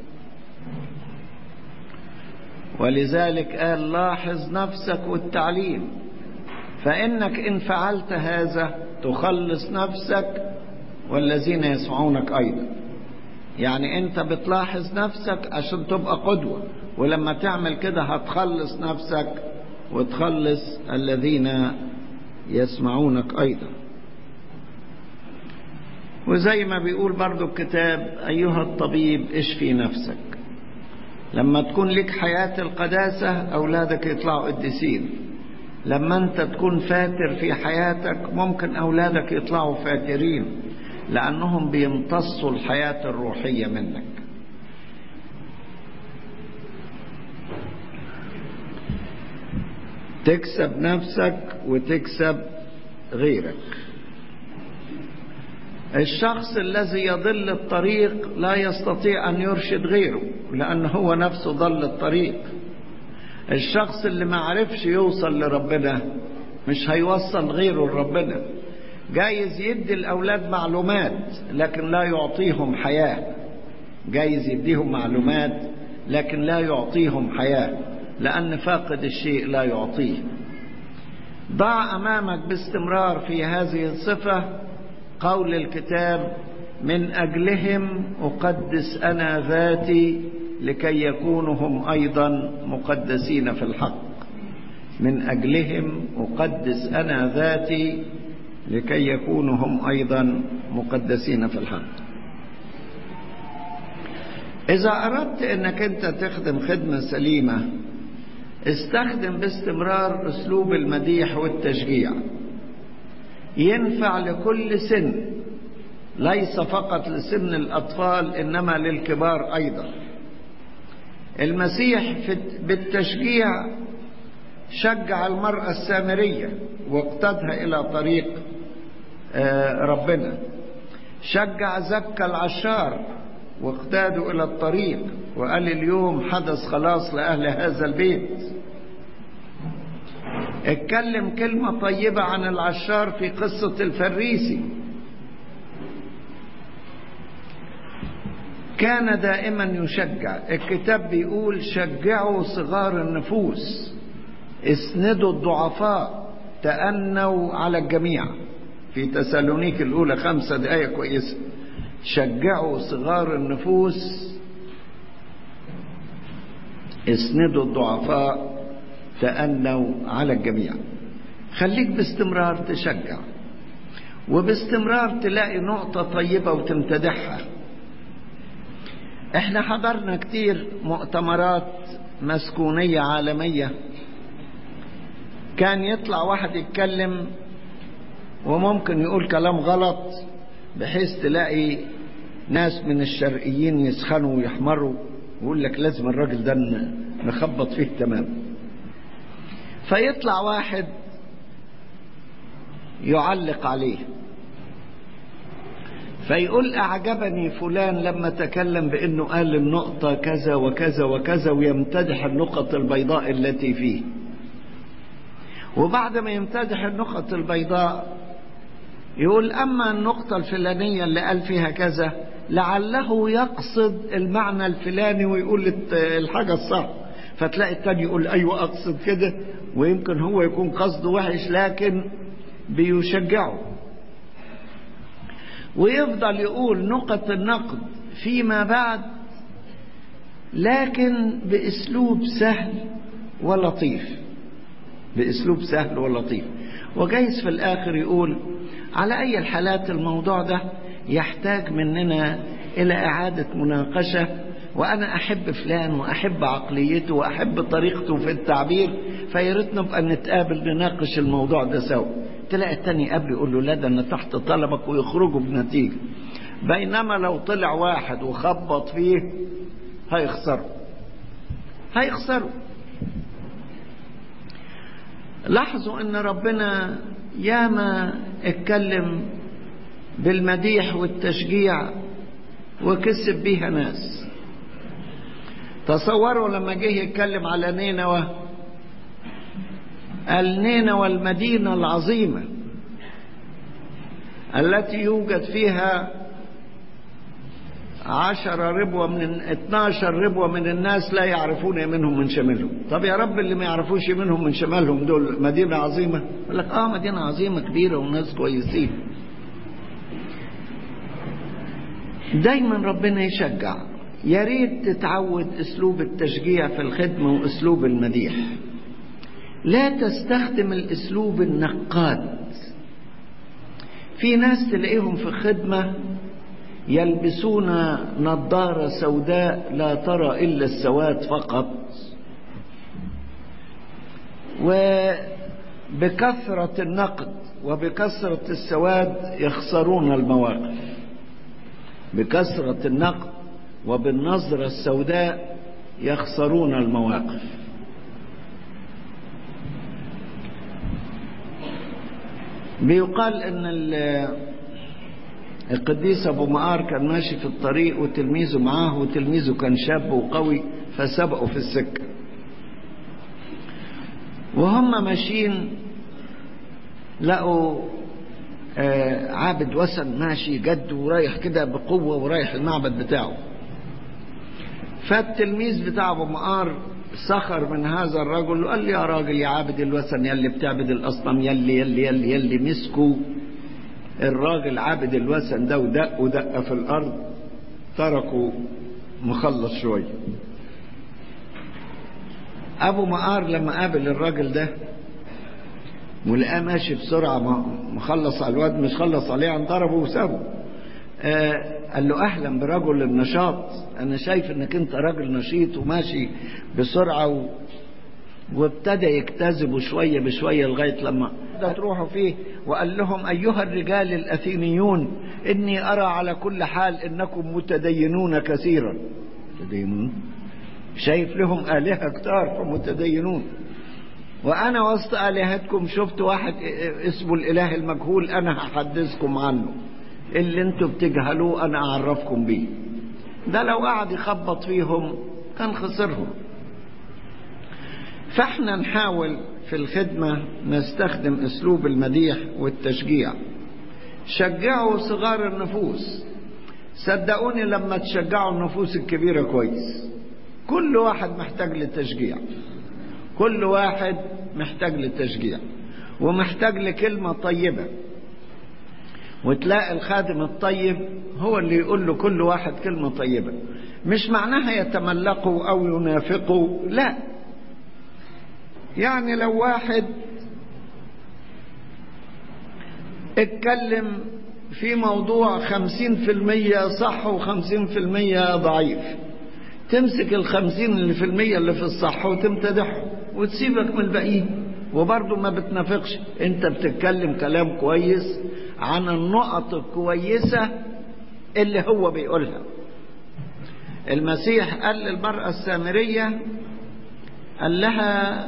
ولذلك قال لاحظ نفسك والتعليم فإنك إن فعلت هذا تخلص نفسك والذين يسمعونك أيضا يعني أنت بتلاحظ نفسك عشان تبقى قدوة ولما تعمل كده هتخلص نفسك وتخلص الذين يسمعونك أيضا وزي ما بيقول برضو الكتاب أيها الطبيب اشفي نفسك لما تكون لك حياة القداسة أولادك يطلعوا قديسين لما أنت تكون فاتر في حياتك ممكن أولادك يطلعوا فاترين لأنهم بيمتصوا الحياة الروحية منك تكسب نفسك وتكسب غيرك الشخص الذي يضل الطريق لا يستطيع أن يرشد غيره لأن هو نفسه ضل الطريق الشخص اللي ما عرفش يوصل لربنا مش هيوصل غيره لربنا جايز يدي الأولاد معلومات لكن لا يعطيهم حياة جايز يديهم معلومات لكن لا يعطيهم حياة لأن فاقد الشيء لا يعطيه ضع أمامك باستمرار في هذه الصفة قول الكتاب من أجلهم أقدس أنا ذاتي لكي يكونوا هم أيضا مقدسين في الحق من أجلهم أقدس أنا ذاتي لكي يكونوا هم أيضا مقدسين في الحق إذا أردت أنك أنت تخدم خدمة سليمة استخدم باستمرار أسلوب المديح والتشجيع ينفع لكل سن ليس فقط لسن الأطفال إنما للكبار أيضا المسيح بالتشجيع شجع المرأة السامرية واقتدها إلى طريق ربنا شجع زكى العشار واقتادوا إلى الطريق وقال اليوم حدث خلاص لأهل هذا البيت اتكلم كلمة طيبة عن العشار في قصة الفريسي كان دائما يشجع الكتاب بيقول شجعوا صغار النفوس اسندوا الضعفاء تأنوا على الجميع في تسالونيك الأولى خمسة دقايق كويسة شجعوا صغار النفوس اسندوا الضعفاء تأنوا على الجميع خليك باستمرار تشجع وباستمرار تلاقي نقطة طيبة وتمتدحها احنا حضرنا كتير مؤتمرات مسكونية عالمية كان يطلع واحد يتكلم وممكن يقول كلام غلط بحيث تلاقي ناس من الشرقيين يسخنوا ويحمروا ويقول لك لازم الراجل ده نخبط فيه تمام فيطلع واحد يعلق عليه فيقول أعجبني فلان لما تكلم بأنه قال النقطة كذا وكذا وكذا ويمتدح النقط البيضاء التي فيه وبعد ما يمتدح النقط البيضاء يقول أما النقطة الفلانية اللي قال فيها كذا لعله يقصد المعنى الفلاني ويقول الحاجة الصح فتلاقي التاني يقول أيوة أقصد كده ويمكن هو يكون قصده وحش لكن بيشجعه ويفضل يقول نقط النقد فيما بعد لكن باسلوب سهل ولطيف باسلوب سهل ولطيف وجايز في الاخر يقول على اي الحالات الموضوع ده يحتاج مننا الى اعاده مناقشه وانا احب فلان واحب عقليته واحب طريقته في التعبير فياريت نبقى نتقابل نناقش الموضوع ده سوا تلاقي التاني قبل يقول له لا ده انا تحت طلبك ويخرجوا بنتيجه بينما لو طلع واحد وخبط فيه هيخسروا هيخسروا لاحظوا ان ربنا ياما اتكلم بالمديح والتشجيع وكسب بيها ناس تصوروا لما جه يتكلم على نينوى قال نينوى المدينة العظيمة التي يوجد فيها عشرة ربوة من اتناشر ربوة من الناس لا يعرفون يمينهم من شمالهم طب يا رب اللي ما يعرفوش يمينهم من شمالهم دول مدينة عظيمة يقول لك اه مدينة عظيمة كبيرة وناس كويسين دايما ربنا يشجع يا ريت تتعود اسلوب التشجيع في الخدمة واسلوب المديح لا تستخدم الاسلوب النقاد في ناس تلاقيهم في الخدمة يلبسون نظارة سوداء لا ترى إلا السواد فقط وبكثرة النقد وبكثرة السواد يخسرون المواقف بكثرة النقد وبالنظرة السوداء يخسرون المواقف بيقال ان القديس ابو مقار كان ماشي في الطريق وتلميذه معاه وتلميذه كان شاب وقوي فسبقوا في السكه وهم ماشيين لقوا آه عابد وثن ماشي جد ورايح كده بقوه ورايح المعبد بتاعه فالتلميذ بتاع ابو مقار سخر من هذا الرجل وقال لي يا راجل يا عابد الوثن يلي بتعبد الاصنام يلي يلي يلي يلي مسكوا الراجل عابد الوثن ده ودق ودق في الارض تركوا مخلص شويه ابو مقار لما قابل الراجل ده ولقاه ماشي بسرعه مخلص على الواد مش خلص عليه عن ضربه وسابه آه قال له اهلا برجل النشاط انا شايف انك انت راجل نشيط وماشي بسرعه و... وابتدى يجتذبوا شويه بشويه لغايه لما تروحوا فيه وقال لهم ايها الرجال الاثينيون اني ارى على كل حال انكم متدينون كثيرا متدينون شايف لهم الهه كتار فمتدينون وانا وسط الهتكم شفت واحد اسمه الاله المجهول انا هحدثكم عنه اللي انتوا بتجهلوه انا اعرفكم بيه ده لو قعد يخبط فيهم كان خسرهم فاحنا نحاول في الخدمة نستخدم اسلوب المديح والتشجيع شجعوا صغار النفوس صدقوني لما تشجعوا النفوس الكبيرة كويس كل واحد محتاج للتشجيع كل واحد محتاج للتشجيع ومحتاج لكلمة طيبة وتلاقي الخادم الطيب هو اللي يقول له كل واحد كلمة طيبة مش معناها يتملقوا أو ينافقوا لا يعني لو واحد اتكلم في موضوع خمسين في المية صح وخمسين في المية ضعيف تمسك الخمسين اللي في المية اللي في الصح وتمتدحه وتسيبك من الباقيين وبرضه ما بتنافقش انت بتتكلم كلام كويس عن النقط الكويسة اللي هو بيقولها المسيح قال للمرأة السامرية قال لها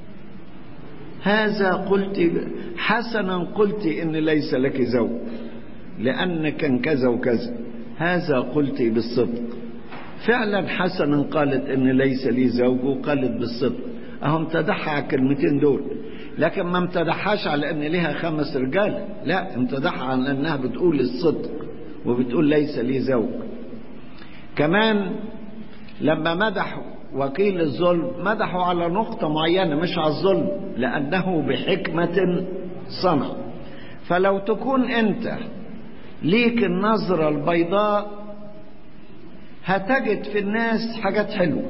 هذا قلت حسنا قلت ان ليس لك زوج لانك كان كذا وكذا هذا قلت بالصدق فعلا حسنا قالت ان ليس لي زوج وقالت بالصدق اهو امتدحها على الكلمتين دول لكن ما امتدحهاش على ان ليها خمس رجال لا امتدحها على انها بتقول الصدق وبتقول ليس لي زوج كمان لما مدحوا وكيل الظلم مدحوا على نقطة معينة مش على الظلم لأنه بحكمة صنع فلو تكون أنت ليك النظرة البيضاء هتجد في الناس حاجات حلوة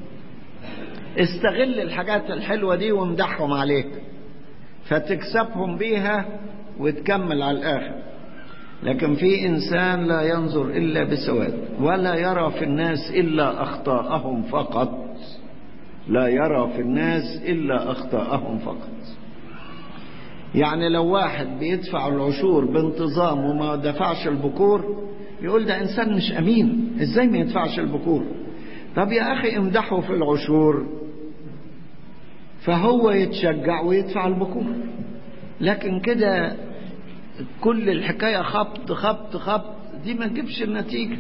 استغل الحاجات الحلوة دي وامدحهم عليها فتكسبهم بيها وتكمل على الآخر لكن في إنسان لا ينظر إلا بسواد ولا يرى في الناس إلا أخطاءهم فقط لا يرى في الناس إلا أخطاءهم فقط يعني لو واحد بيدفع العشور بانتظام وما دفعش البكور يقول ده إنسان مش أمين إزاي ما يدفعش البكور طب يا أخي امدحه في العشور فهو يتشجع ويدفع البكور لكن كده كل الحكاية خبط خبط خبط دي ما تجيبش النتيجة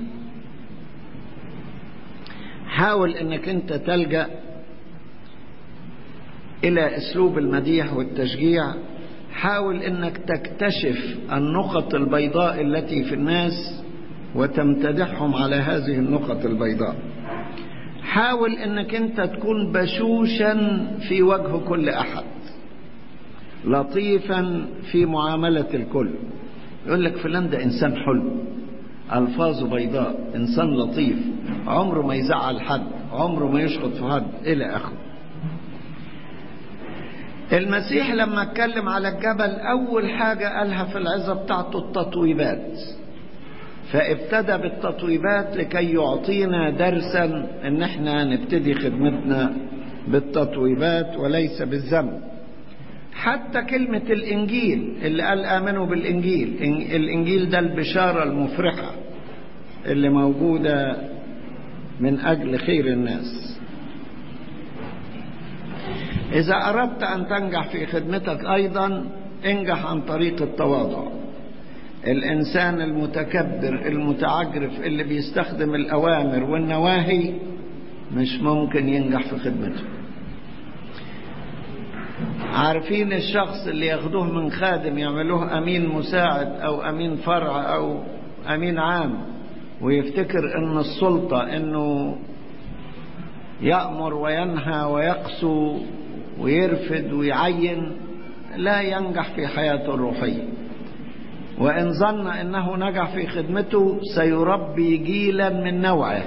حاول انك انت تلجأ الى اسلوب المديح والتشجيع حاول انك تكتشف النقط البيضاء التي في الناس وتمتدحهم على هذه النقط البيضاء حاول انك انت تكون بشوشا في وجه كل احد لطيفا في معاملة الكل يقول لك فلان ده انسان حلو الفاظه بيضاء انسان لطيف عمره ما يزعل حد عمره ما يشخط في حد الى اخره المسيح لما اتكلم على الجبل اول حاجة قالها في العظة بتاعته التطويبات فابتدى بالتطويبات لكي يعطينا درسا ان احنا نبتدي خدمتنا بالتطويبات وليس بالذنب حتى كلمة الانجيل اللي قال امنوا بالانجيل الانجيل ده البشارة المفرحة اللي موجودة من اجل خير الناس اذا اردت ان تنجح في خدمتك ايضا انجح عن طريق التواضع الانسان المتكبر المتعجرف اللي بيستخدم الاوامر والنواهي مش ممكن ينجح في خدمته عارفين الشخص اللي ياخدوه من خادم يعملوه امين مساعد او امين فرع او امين عام ويفتكر ان السلطة انه يأمر وينهى ويقسو ويرفد ويعين لا ينجح في حياته الروحيه وإن ظن أنه نجح في خدمته سيربي جيلا من نوعه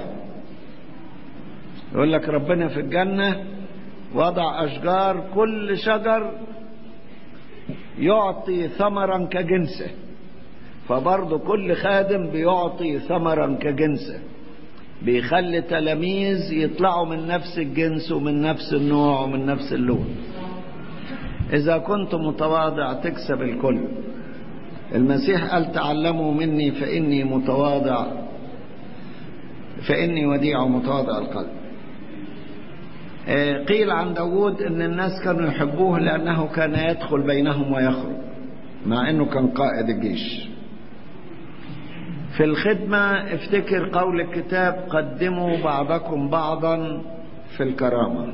يقول لك ربنا في الجنة وضع أشجار كل شجر يعطي ثمرا كجنسه فبرضه كل خادم بيعطي ثمرا كجنسه بيخلي تلاميذ يطلعوا من نفس الجنس ومن نفس النوع ومن نفس اللون إذا كنت متواضع تكسب الكل المسيح قال تعلموا مني فإني متواضع فإني وديع متواضع القلب قيل عن داود ان الناس كانوا يحبوه لانه كان يدخل بينهم ويخرج مع انه كان قائد الجيش في الخدمة افتكر قول الكتاب قدموا بعضكم بعضا في الكرامة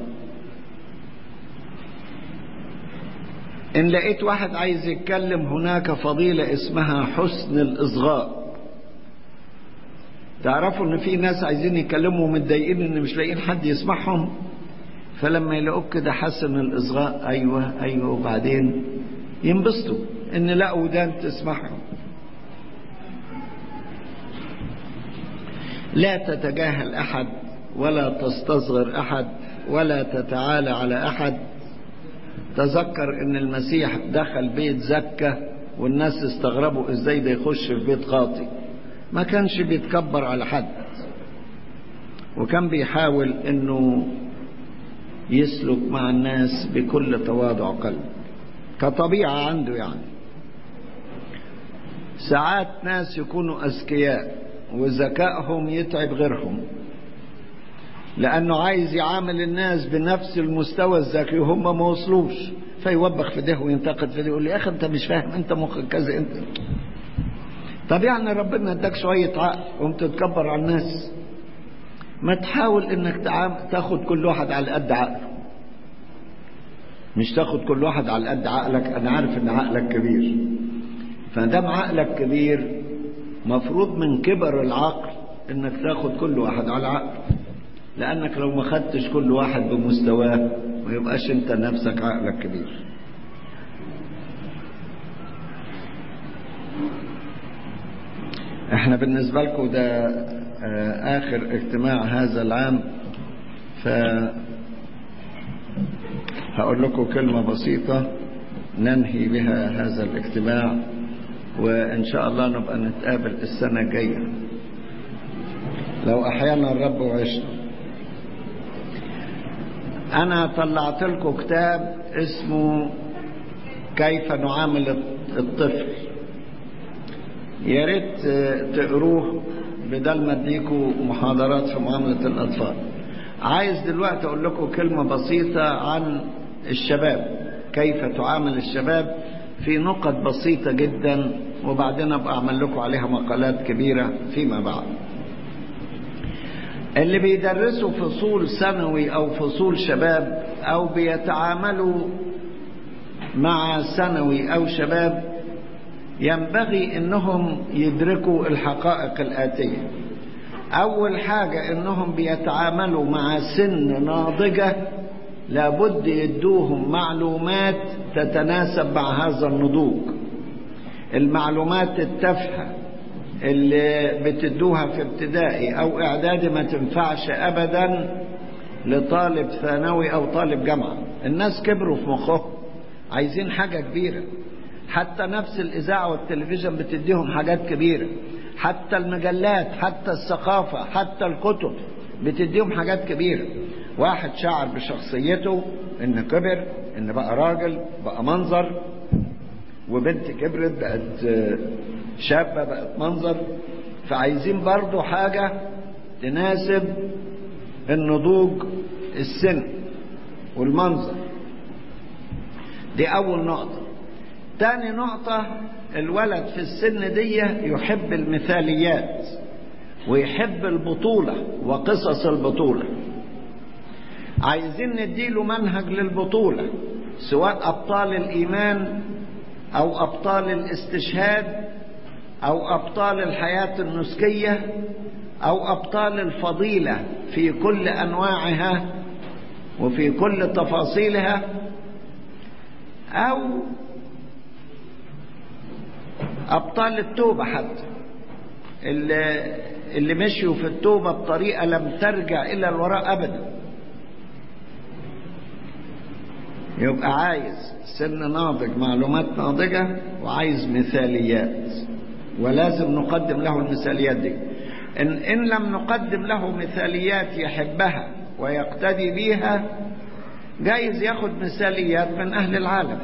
إن لقيت واحد عايز يتكلم هناك فضيلة اسمها حسن الإصغاء تعرفوا إن في ناس عايزين يتكلموا متضايقين إن مش لاقيين حد يسمعهم فلما يلاقوك كده حسن الإصغاء أيوه أيوه وبعدين ينبسطوا إن لقوا ودان تسمعهم لا تتجاهل أحد ولا تستصغر أحد ولا تتعالى على أحد تذكر ان المسيح دخل بيت زكة والناس استغربوا ازاي ده يخش في بيت خاطي ما كانش بيتكبر على حد وكان بيحاول انه يسلك مع الناس بكل تواضع قلب كطبيعة عنده يعني ساعات ناس يكونوا أذكياء وذكائهم يتعب غيرهم لأنه عايز يعامل الناس بنفس المستوى الذكي وهم ما وصلوش فيوبخ في ده وينتقد في ده يقول لي يا أخي أنت مش فاهم أنت مخك كذا أنت طب يعني ربنا اداك شوية عقل قمت تتكبر على الناس ما تحاول انك تاخد كل واحد على قد عقله مش تاخد كل واحد على قد عقلك انا عارف ان عقلك كبير فدام عقلك كبير مفروض من كبر العقل انك تاخد كل واحد على عقله لانك لو ما خدتش كل واحد بمستواه ما يبقاش انت نفسك عقلك كبير احنا بالنسبة لكم ده اخر اجتماع هذا العام ف هقول لكم كلمة بسيطة ننهي بها هذا الاجتماع وان شاء الله نبقى نتقابل السنة الجاية لو احيانا الرب وعشنا انا طلعت لكم كتاب اسمه كيف نعامل الطفل يا ريت تقروه بدل ما اديكوا محاضرات في معاملة الأطفال عايز دلوقتي أقول لكم كلمة بسيطة عن الشباب كيف تعامل الشباب في نقط بسيطة جدا وبعدين أبقى أعمل لكم عليها مقالات كبيرة فيما بعد اللي بيدرسوا فصول ثانوي أو فصول شباب أو بيتعاملوا مع ثانوي أو شباب ينبغي انهم يدركوا الحقائق الآتية اول حاجة انهم بيتعاملوا مع سن ناضجة لابد يدوهم معلومات تتناسب مع هذا النضوج المعلومات التافهة اللي بتدوها في ابتدائي او اعدادي ما تنفعش ابدا لطالب ثانوي او طالب جامعة الناس كبروا في مخهم عايزين حاجة كبيرة حتى نفس الإذاعة والتلفزيون بتديهم حاجات كبيرة حتى المجلات حتى الثقافة حتى الكتب بتديهم حاجات كبيرة واحد شعر بشخصيته ان كبر ان بقى راجل بقى منظر وبنت كبرت بقت شابة بقت منظر فعايزين برضو حاجة تناسب النضوج السن والمنظر دي أول نقطة تاني نقطة الولد في السن دي يحب المثاليات ويحب البطولة وقصص البطولة عايزين نديله منهج للبطولة سواء أبطال الإيمان أو أبطال الاستشهاد أو أبطال الحياة النسكية أو أبطال الفضيلة في كل أنواعها وفي كل تفاصيلها أو أبطال التوبة حتى اللي, اللي مشيوا في التوبة بطريقة لم ترجع إلى الوراء أبدا يبقى عايز سن ناضج معلومات ناضجة وعايز مثاليات ولازم نقدم له المثاليات دي إن, إن لم نقدم له مثاليات يحبها ويقتدي بيها جايز ياخد مثاليات من أهل العالم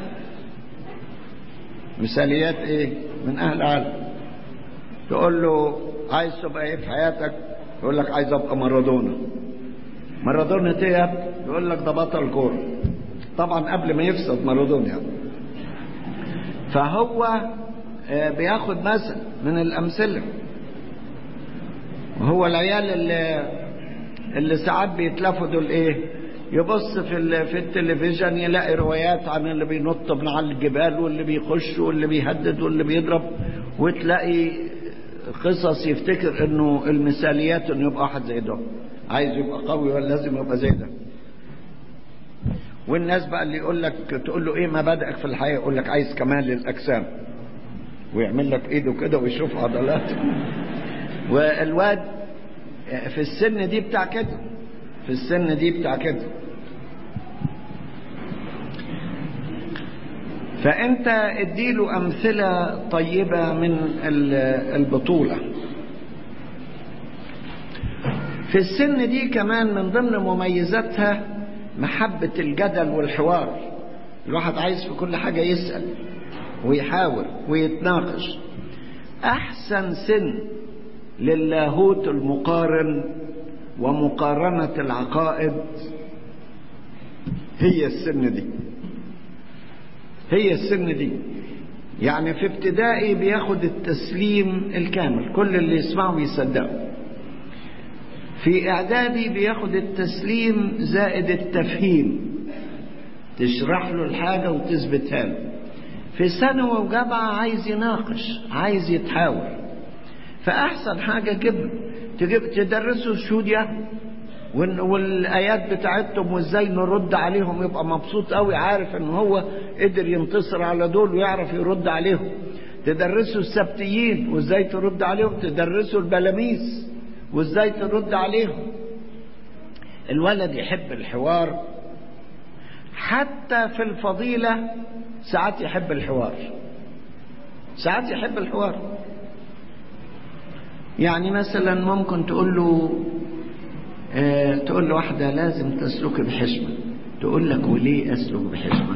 مثاليات إيه من أهل العالم تقول له عايز تبقى إيه في حياتك يقول لك عايز أبقى مارادونا مارادونا ايه يقول لك ده بطل كورة طبعا قبل ما يفسد مارادونا يعني. فهو بياخد مثل من الأمثلة وهو العيال اللي اللي ساعات بيتلفوا دول ايه يبص في في التلفزيون يلاقي روايات عن اللي بينط من على الجبال واللي بيخش واللي بيهدد واللي بيضرب وتلاقي قصص يفتكر انه المثاليات انه يبقى واحد زي ده عايز يبقى قوي ولا لازم يبقى زي ده والناس بقى اللي يقول لك تقول له ايه مبادئك في الحياه يقول لك عايز كمال الاجسام ويعمل لك ايده كده ويشوف عضلاته والواد في السن دي بتاع كده في السن دي بتاع كده فانت اديله امثله طيبه من البطوله في السن دي كمان من ضمن مميزاتها محبه الجدل والحوار الواحد عايز في كل حاجه يسال ويحاول ويتناقش احسن سن للاهوت المقارن ومقارنه العقائد هي السن دي هي السن دي يعني في ابتدائي بياخد التسليم الكامل كل اللي يسمعه يصدقه في اعدادي بياخد التسليم زائد التفهيم تشرح له الحاجه وتثبتها له في ثانوي وجامعه عايز يناقش عايز يتحاور فاحسن حاجه جيب تجيب تدرسه الشودية والايات بتاعتهم وازاي نرد عليهم يبقى مبسوط قوي عارف ان هو قدر ينتصر على دول ويعرف يرد عليهم تدرسوا السبتيين وازاي ترد عليهم تدرسوا البلاميس وازاي ترد عليهم الولد يحب الحوار حتى في الفضيلة ساعات يحب الحوار ساعات يحب الحوار يعني مثلا ممكن تقول له آه تقول له واحدة لازم تسلك بحشمة تقول لك وليه أسلك بحشمة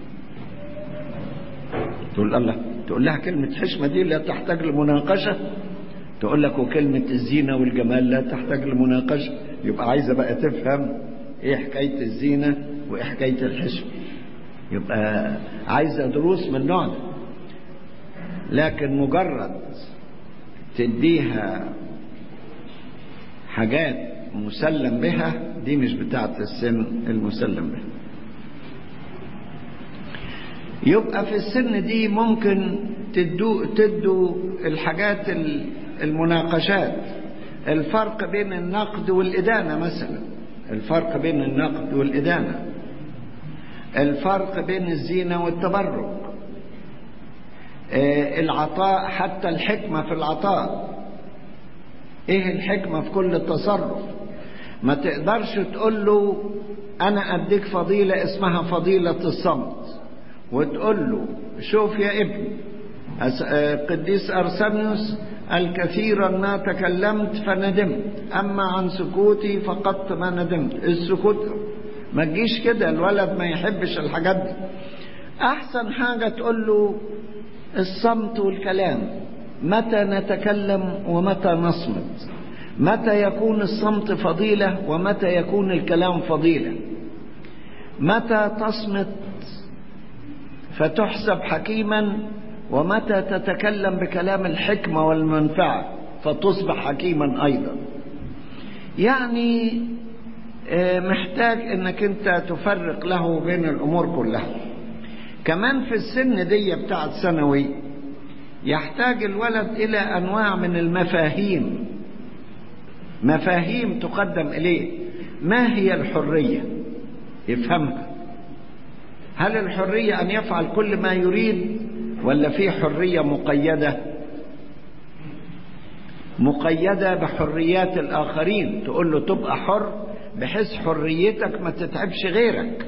تقول الله تقول لها كلمة حشمة دي لا تحتاج لمناقشة تقول لك وكلمة الزينة والجمال لا تحتاج لمناقشة يبقى عايزة بقى تفهم ايه حكاية الزينة وايه حكاية الحشمة يبقى عايزة دروس من النوع ده لكن مجرد تديها حاجات مسلم بها دي مش بتاعت السن المسلم بها يبقى في السن دي ممكن تدوا تدوا الحاجات المناقشات الفرق بين النقد والإدانة مثلا الفرق بين النقد والإدانة الفرق بين الزينة والتبرك العطاء حتى الحكمة في العطاء ايه الحكمة في كل تصرف ما تقدرش تقول له انا اديك فضيلة اسمها فضيلة الصمت وتقول له شوف يا ابني قديس ارسنيوس الكثيرا ما تكلمت فندمت اما عن سكوتي فقدت ما ندمت السكوت ما تجيش كده الولد ما يحبش الحاجات دي احسن حاجة تقول له الصمت والكلام متى نتكلم ومتى نصمت متى يكون الصمت فضيلة ومتى يكون الكلام فضيلة متى تصمت فتحسب حكيما ومتى تتكلم بكلام الحكمة والمنفعة فتصبح حكيما أيضا يعني محتاج انك انت تفرق له بين الامور كلها كمان في السن دي بتاعت ثانوي يحتاج الولد الى انواع من المفاهيم مفاهيم تقدم اليه ما هي الحريه يفهمها هل الحريه ان يفعل كل ما يريد ولا في حريه مقيده مقيده بحريات الاخرين تقول له تبقى حر بحيث حريتك ما تتعبش غيرك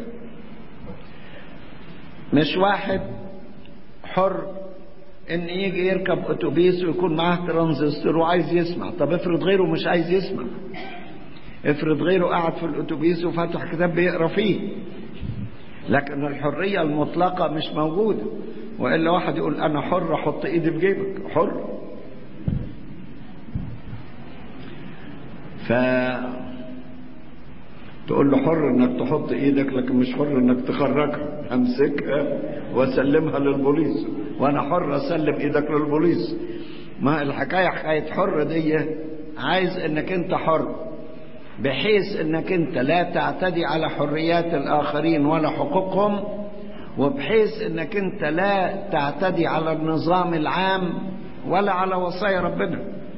مش واحد حر ان يجي يركب اتوبيس ويكون معاه ترانزستور وعايز يسمع طب افرض غيره مش عايز يسمع افرض غيره قاعد في الاتوبيس وفتح كتاب بيقرا فيه لكن الحريه المطلقه مش موجوده والا واحد يقول انا حر احط ايدي في جيبك حر ف تقول له حر انك تحط ايدك لكن مش حر انك تخرجها امسكها واسلمها للبوليس وانا حر اسلم ايدك للبوليس ما الحكايه حكايه حر دي عايز انك انت حر بحيث انك انت لا تعتدي على حريات الاخرين ولا حقوقهم وبحيث انك انت لا تعتدي على النظام العام ولا على وصايا ربنا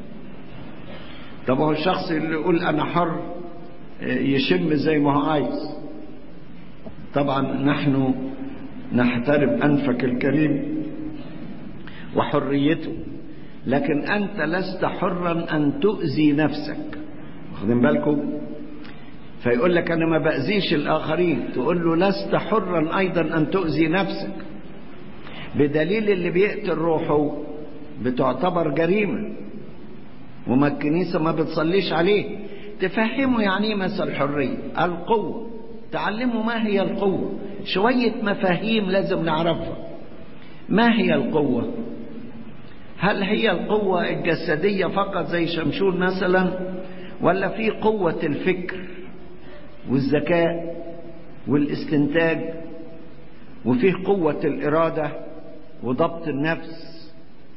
طب هو الشخص اللي يقول انا حر يشم زي ما هو عايز طبعا نحن نحترم انفك الكريم وحريته لكن انت لست حرا ان تؤذي نفسك واخدين بالكم فيقول لك انا ما باذيش الاخرين تقول له لست حرا ايضا ان تؤذي نفسك بدليل اللي بيقتل روحه بتعتبر جريمه وما الكنيسه ما بتصليش عليه تفهمه يعني ايه مثل الحريه القوه تعلمه ما هي القوه شويه مفاهيم لازم نعرفها ما هي القوه هل هي القوه الجسديه فقط زي شمشون مثلا ولا في قوه الفكر والذكاء والاستنتاج وفيه قوه الاراده وضبط النفس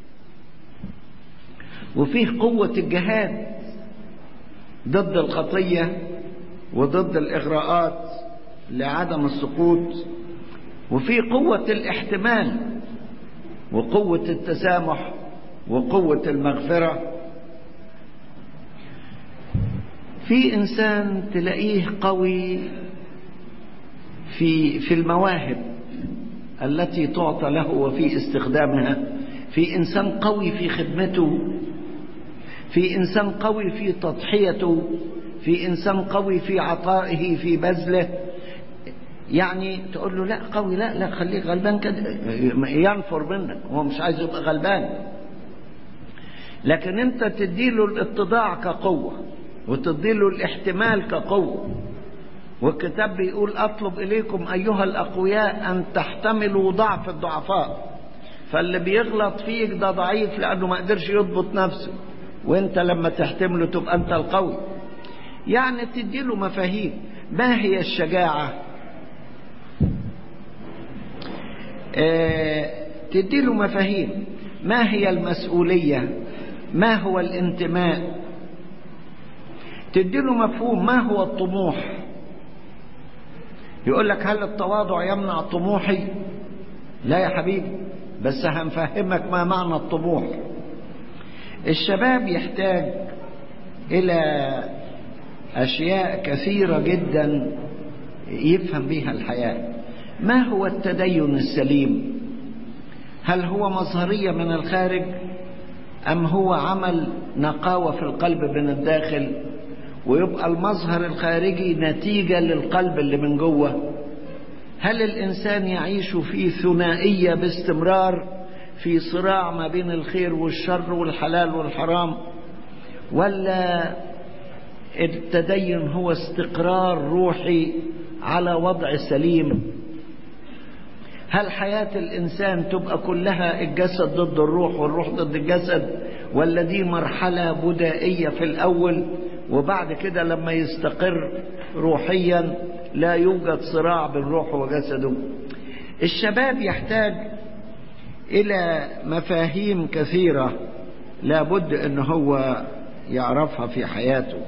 وفيه قوه الجهاد ضد الخطيه وضد الاغراءات لعدم السقوط وفي قوه الاحتمال وقوه التسامح وقوه المغفره في انسان تلاقيه قوي في في المواهب التي تعطى له وفي استخدامها في انسان قوي في خدمته في انسان قوي في تضحيته في انسان قوي في عطائه في بذله يعني تقول له لا قوي لا لا خليك غلبان كده ينفر منك هو مش عايز يبقى غلبان لكن انت تديله الاتضاع كقوه وتديله الاحتمال كقوه والكتاب بيقول اطلب اليكم ايها الاقوياء ان تحتملوا ضعف الضعفاء فاللي بيغلط فيك ده ضعيف لانه ما قدرش يضبط نفسه وانت لما تحتمله تبقى انت القوي يعني تديله مفاهيم ما هي الشجاعه اه تديله مفاهيم ما هي المسؤوليه ما هو الانتماء تديله مفهوم ما هو الطموح يقول لك هل التواضع يمنع طموحي لا يا حبيبي بس هنفهمك ما معنى الطموح الشباب يحتاج الى اشياء كثيره جدا يفهم بها الحياه ما هو التدين السليم هل هو مظهريه من الخارج ام هو عمل نقاوه في القلب من الداخل ويبقى المظهر الخارجي نتيجه للقلب اللي من جوه هل الانسان يعيش في ثنائيه باستمرار في صراع ما بين الخير والشر والحلال والحرام ولا التدين هو استقرار روحي على وضع سليم هل حياة الإنسان تبقى كلها الجسد ضد الروح والروح ضد الجسد ولا دي مرحلة بدائية في الأول وبعد كده لما يستقر روحيا لا يوجد صراع بين روحه وجسده الشباب يحتاج إلى مفاهيم كثيرة لابد أن هو يعرفها في حياته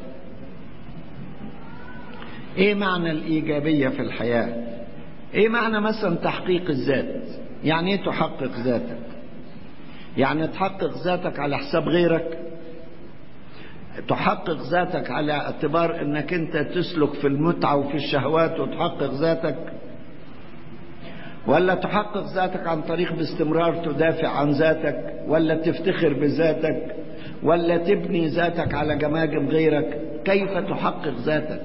ايه معنى الايجابيه في الحياه ايه معنى مثلا تحقيق الذات يعني ايه تحقق ذاتك يعني تحقق ذاتك على حساب غيرك تحقق ذاتك على اعتبار انك انت تسلك في المتعه وفي الشهوات وتحقق ذاتك ولا تحقق ذاتك عن طريق باستمرار تدافع عن ذاتك ولا تفتخر بذاتك ولا تبني ذاتك على جماجم غيرك كيف تحقق ذاتك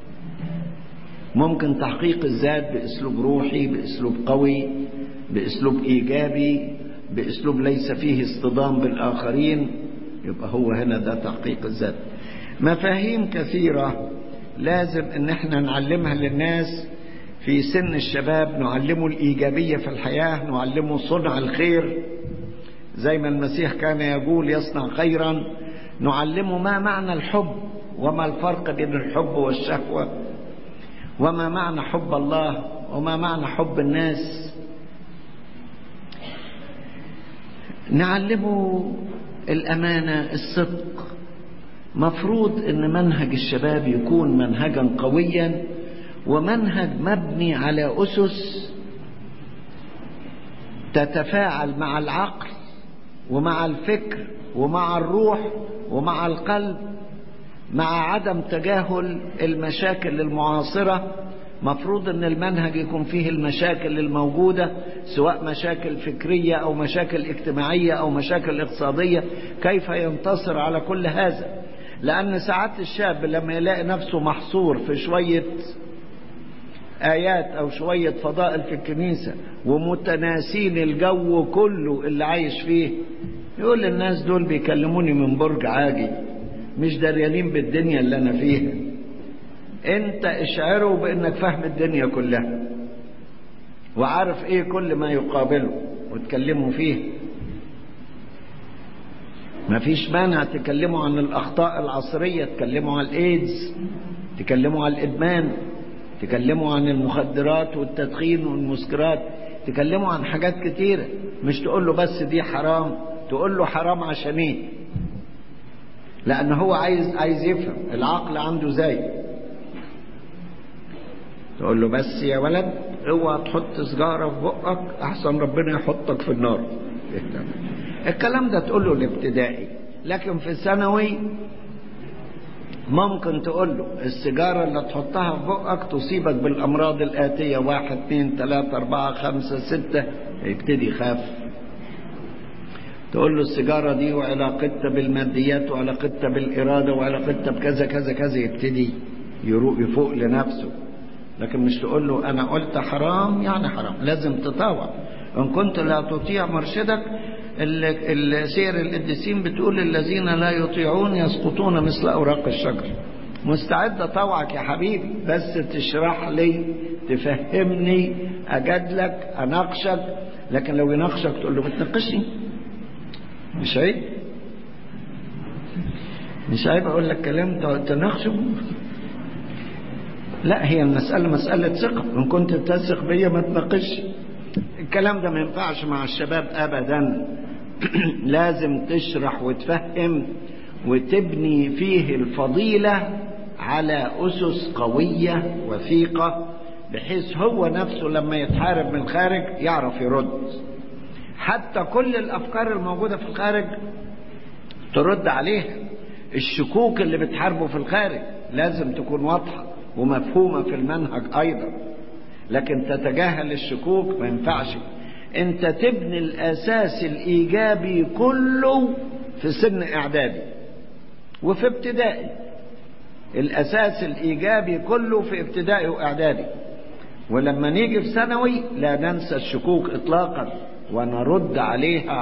ممكن تحقيق الذات باسلوب روحي باسلوب قوي باسلوب ايجابي باسلوب ليس فيه اصطدام بالاخرين يبقى هو هنا ده تحقيق الذات مفاهيم كثيره لازم ان احنا نعلمها للناس في سن الشباب نعلمه الايجابيه في الحياه نعلمه صنع الخير زي ما المسيح كان يقول يصنع خيرا نعلمه ما معنى الحب وما الفرق بين الحب والشهوه وما معنى حب الله وما معنى حب الناس نعلمه الامانه الصدق مفروض ان منهج الشباب يكون منهجا قويا ومنهج مبني على اسس تتفاعل مع العقل ومع الفكر ومع الروح ومع القلب مع عدم تجاهل المشاكل المعاصره مفروض ان المنهج يكون فيه المشاكل الموجوده سواء مشاكل فكريه او مشاكل اجتماعيه او مشاكل اقتصاديه كيف ينتصر على كل هذا لان ساعات الشاب لما يلاقي نفسه محصور في شويه ايات او شويه فضائل في الكنيسه ومتناسين الجو كله اللي عايش فيه يقول الناس دول بيكلموني من برج عاجي مش دريانين بالدنيا اللي انا فيها انت اشعره بانك فاهم الدنيا كلها وعارف ايه كل ما يقابله وتكلموا فيه ما فيش مانع تكلموا عن الاخطاء العصريه تكلموا عن الايدز تكلموا عن الادمان تكلموا عن المخدرات والتدخين والمسكرات تكلموا عن حاجات كتيره مش تقول له بس دي حرام تقول له حرام عشان ايه لان هو عايز عايز يفهم العقل عنده زي تقول له بس يا ولد اوعى تحط سجاره في بقك احسن ربنا يحطك في النار الكلام ده تقول له الابتدائي لكن في الثانوي ممكن تقول له السيجارة اللي تحطها في بقك تصيبك بالأمراض الآتية واحد اثنين ثلاثة أربعة خمسة ستة يبتدي يخاف تقول له السيجارة دي وعلاقتها بالماديات وعلاقتها بالإرادة وعلاقتها بكذا كذا كذا يبتدي يروق يفوق لنفسه لكن مش تقول له أنا قلت حرام يعني حرام لازم تطاوع إن كنت لا تطيع مرشدك السير القديسين بتقول الذين لا يطيعون يسقطون مثل أوراق الشجر مستعد أطوعك يا حبيبي بس تشرح لي تفهمني أجادلك أناقشك لكن لو يناقشك تقول له بتناقشني مش عيب مش عيب اقول لك كلام تناقشه لا هي المسألة مسألة ثقة إن كنت تثق بيا ما تناقش الكلام ده ما ينفعش مع الشباب أبدا لازم تشرح وتفهم وتبني فيه الفضيلة على أسس قوية وثيقة بحيث هو نفسه لما يتحارب من الخارج يعرف يرد حتى كل الافكار الموجوده في الخارج ترد عليها الشكوك اللي بتحاربه في الخارج لازم تكون واضحه ومفهومه في المنهج ايضا لكن تتجاهل الشكوك ما ينفعش انت تبني الاساس الايجابي كله في سن اعدادي وفي ابتدائي الاساس الايجابي كله في ابتدائي واعدادي ولما نيجي في ثانوي لا ننسى الشكوك اطلاقا ونرد عليها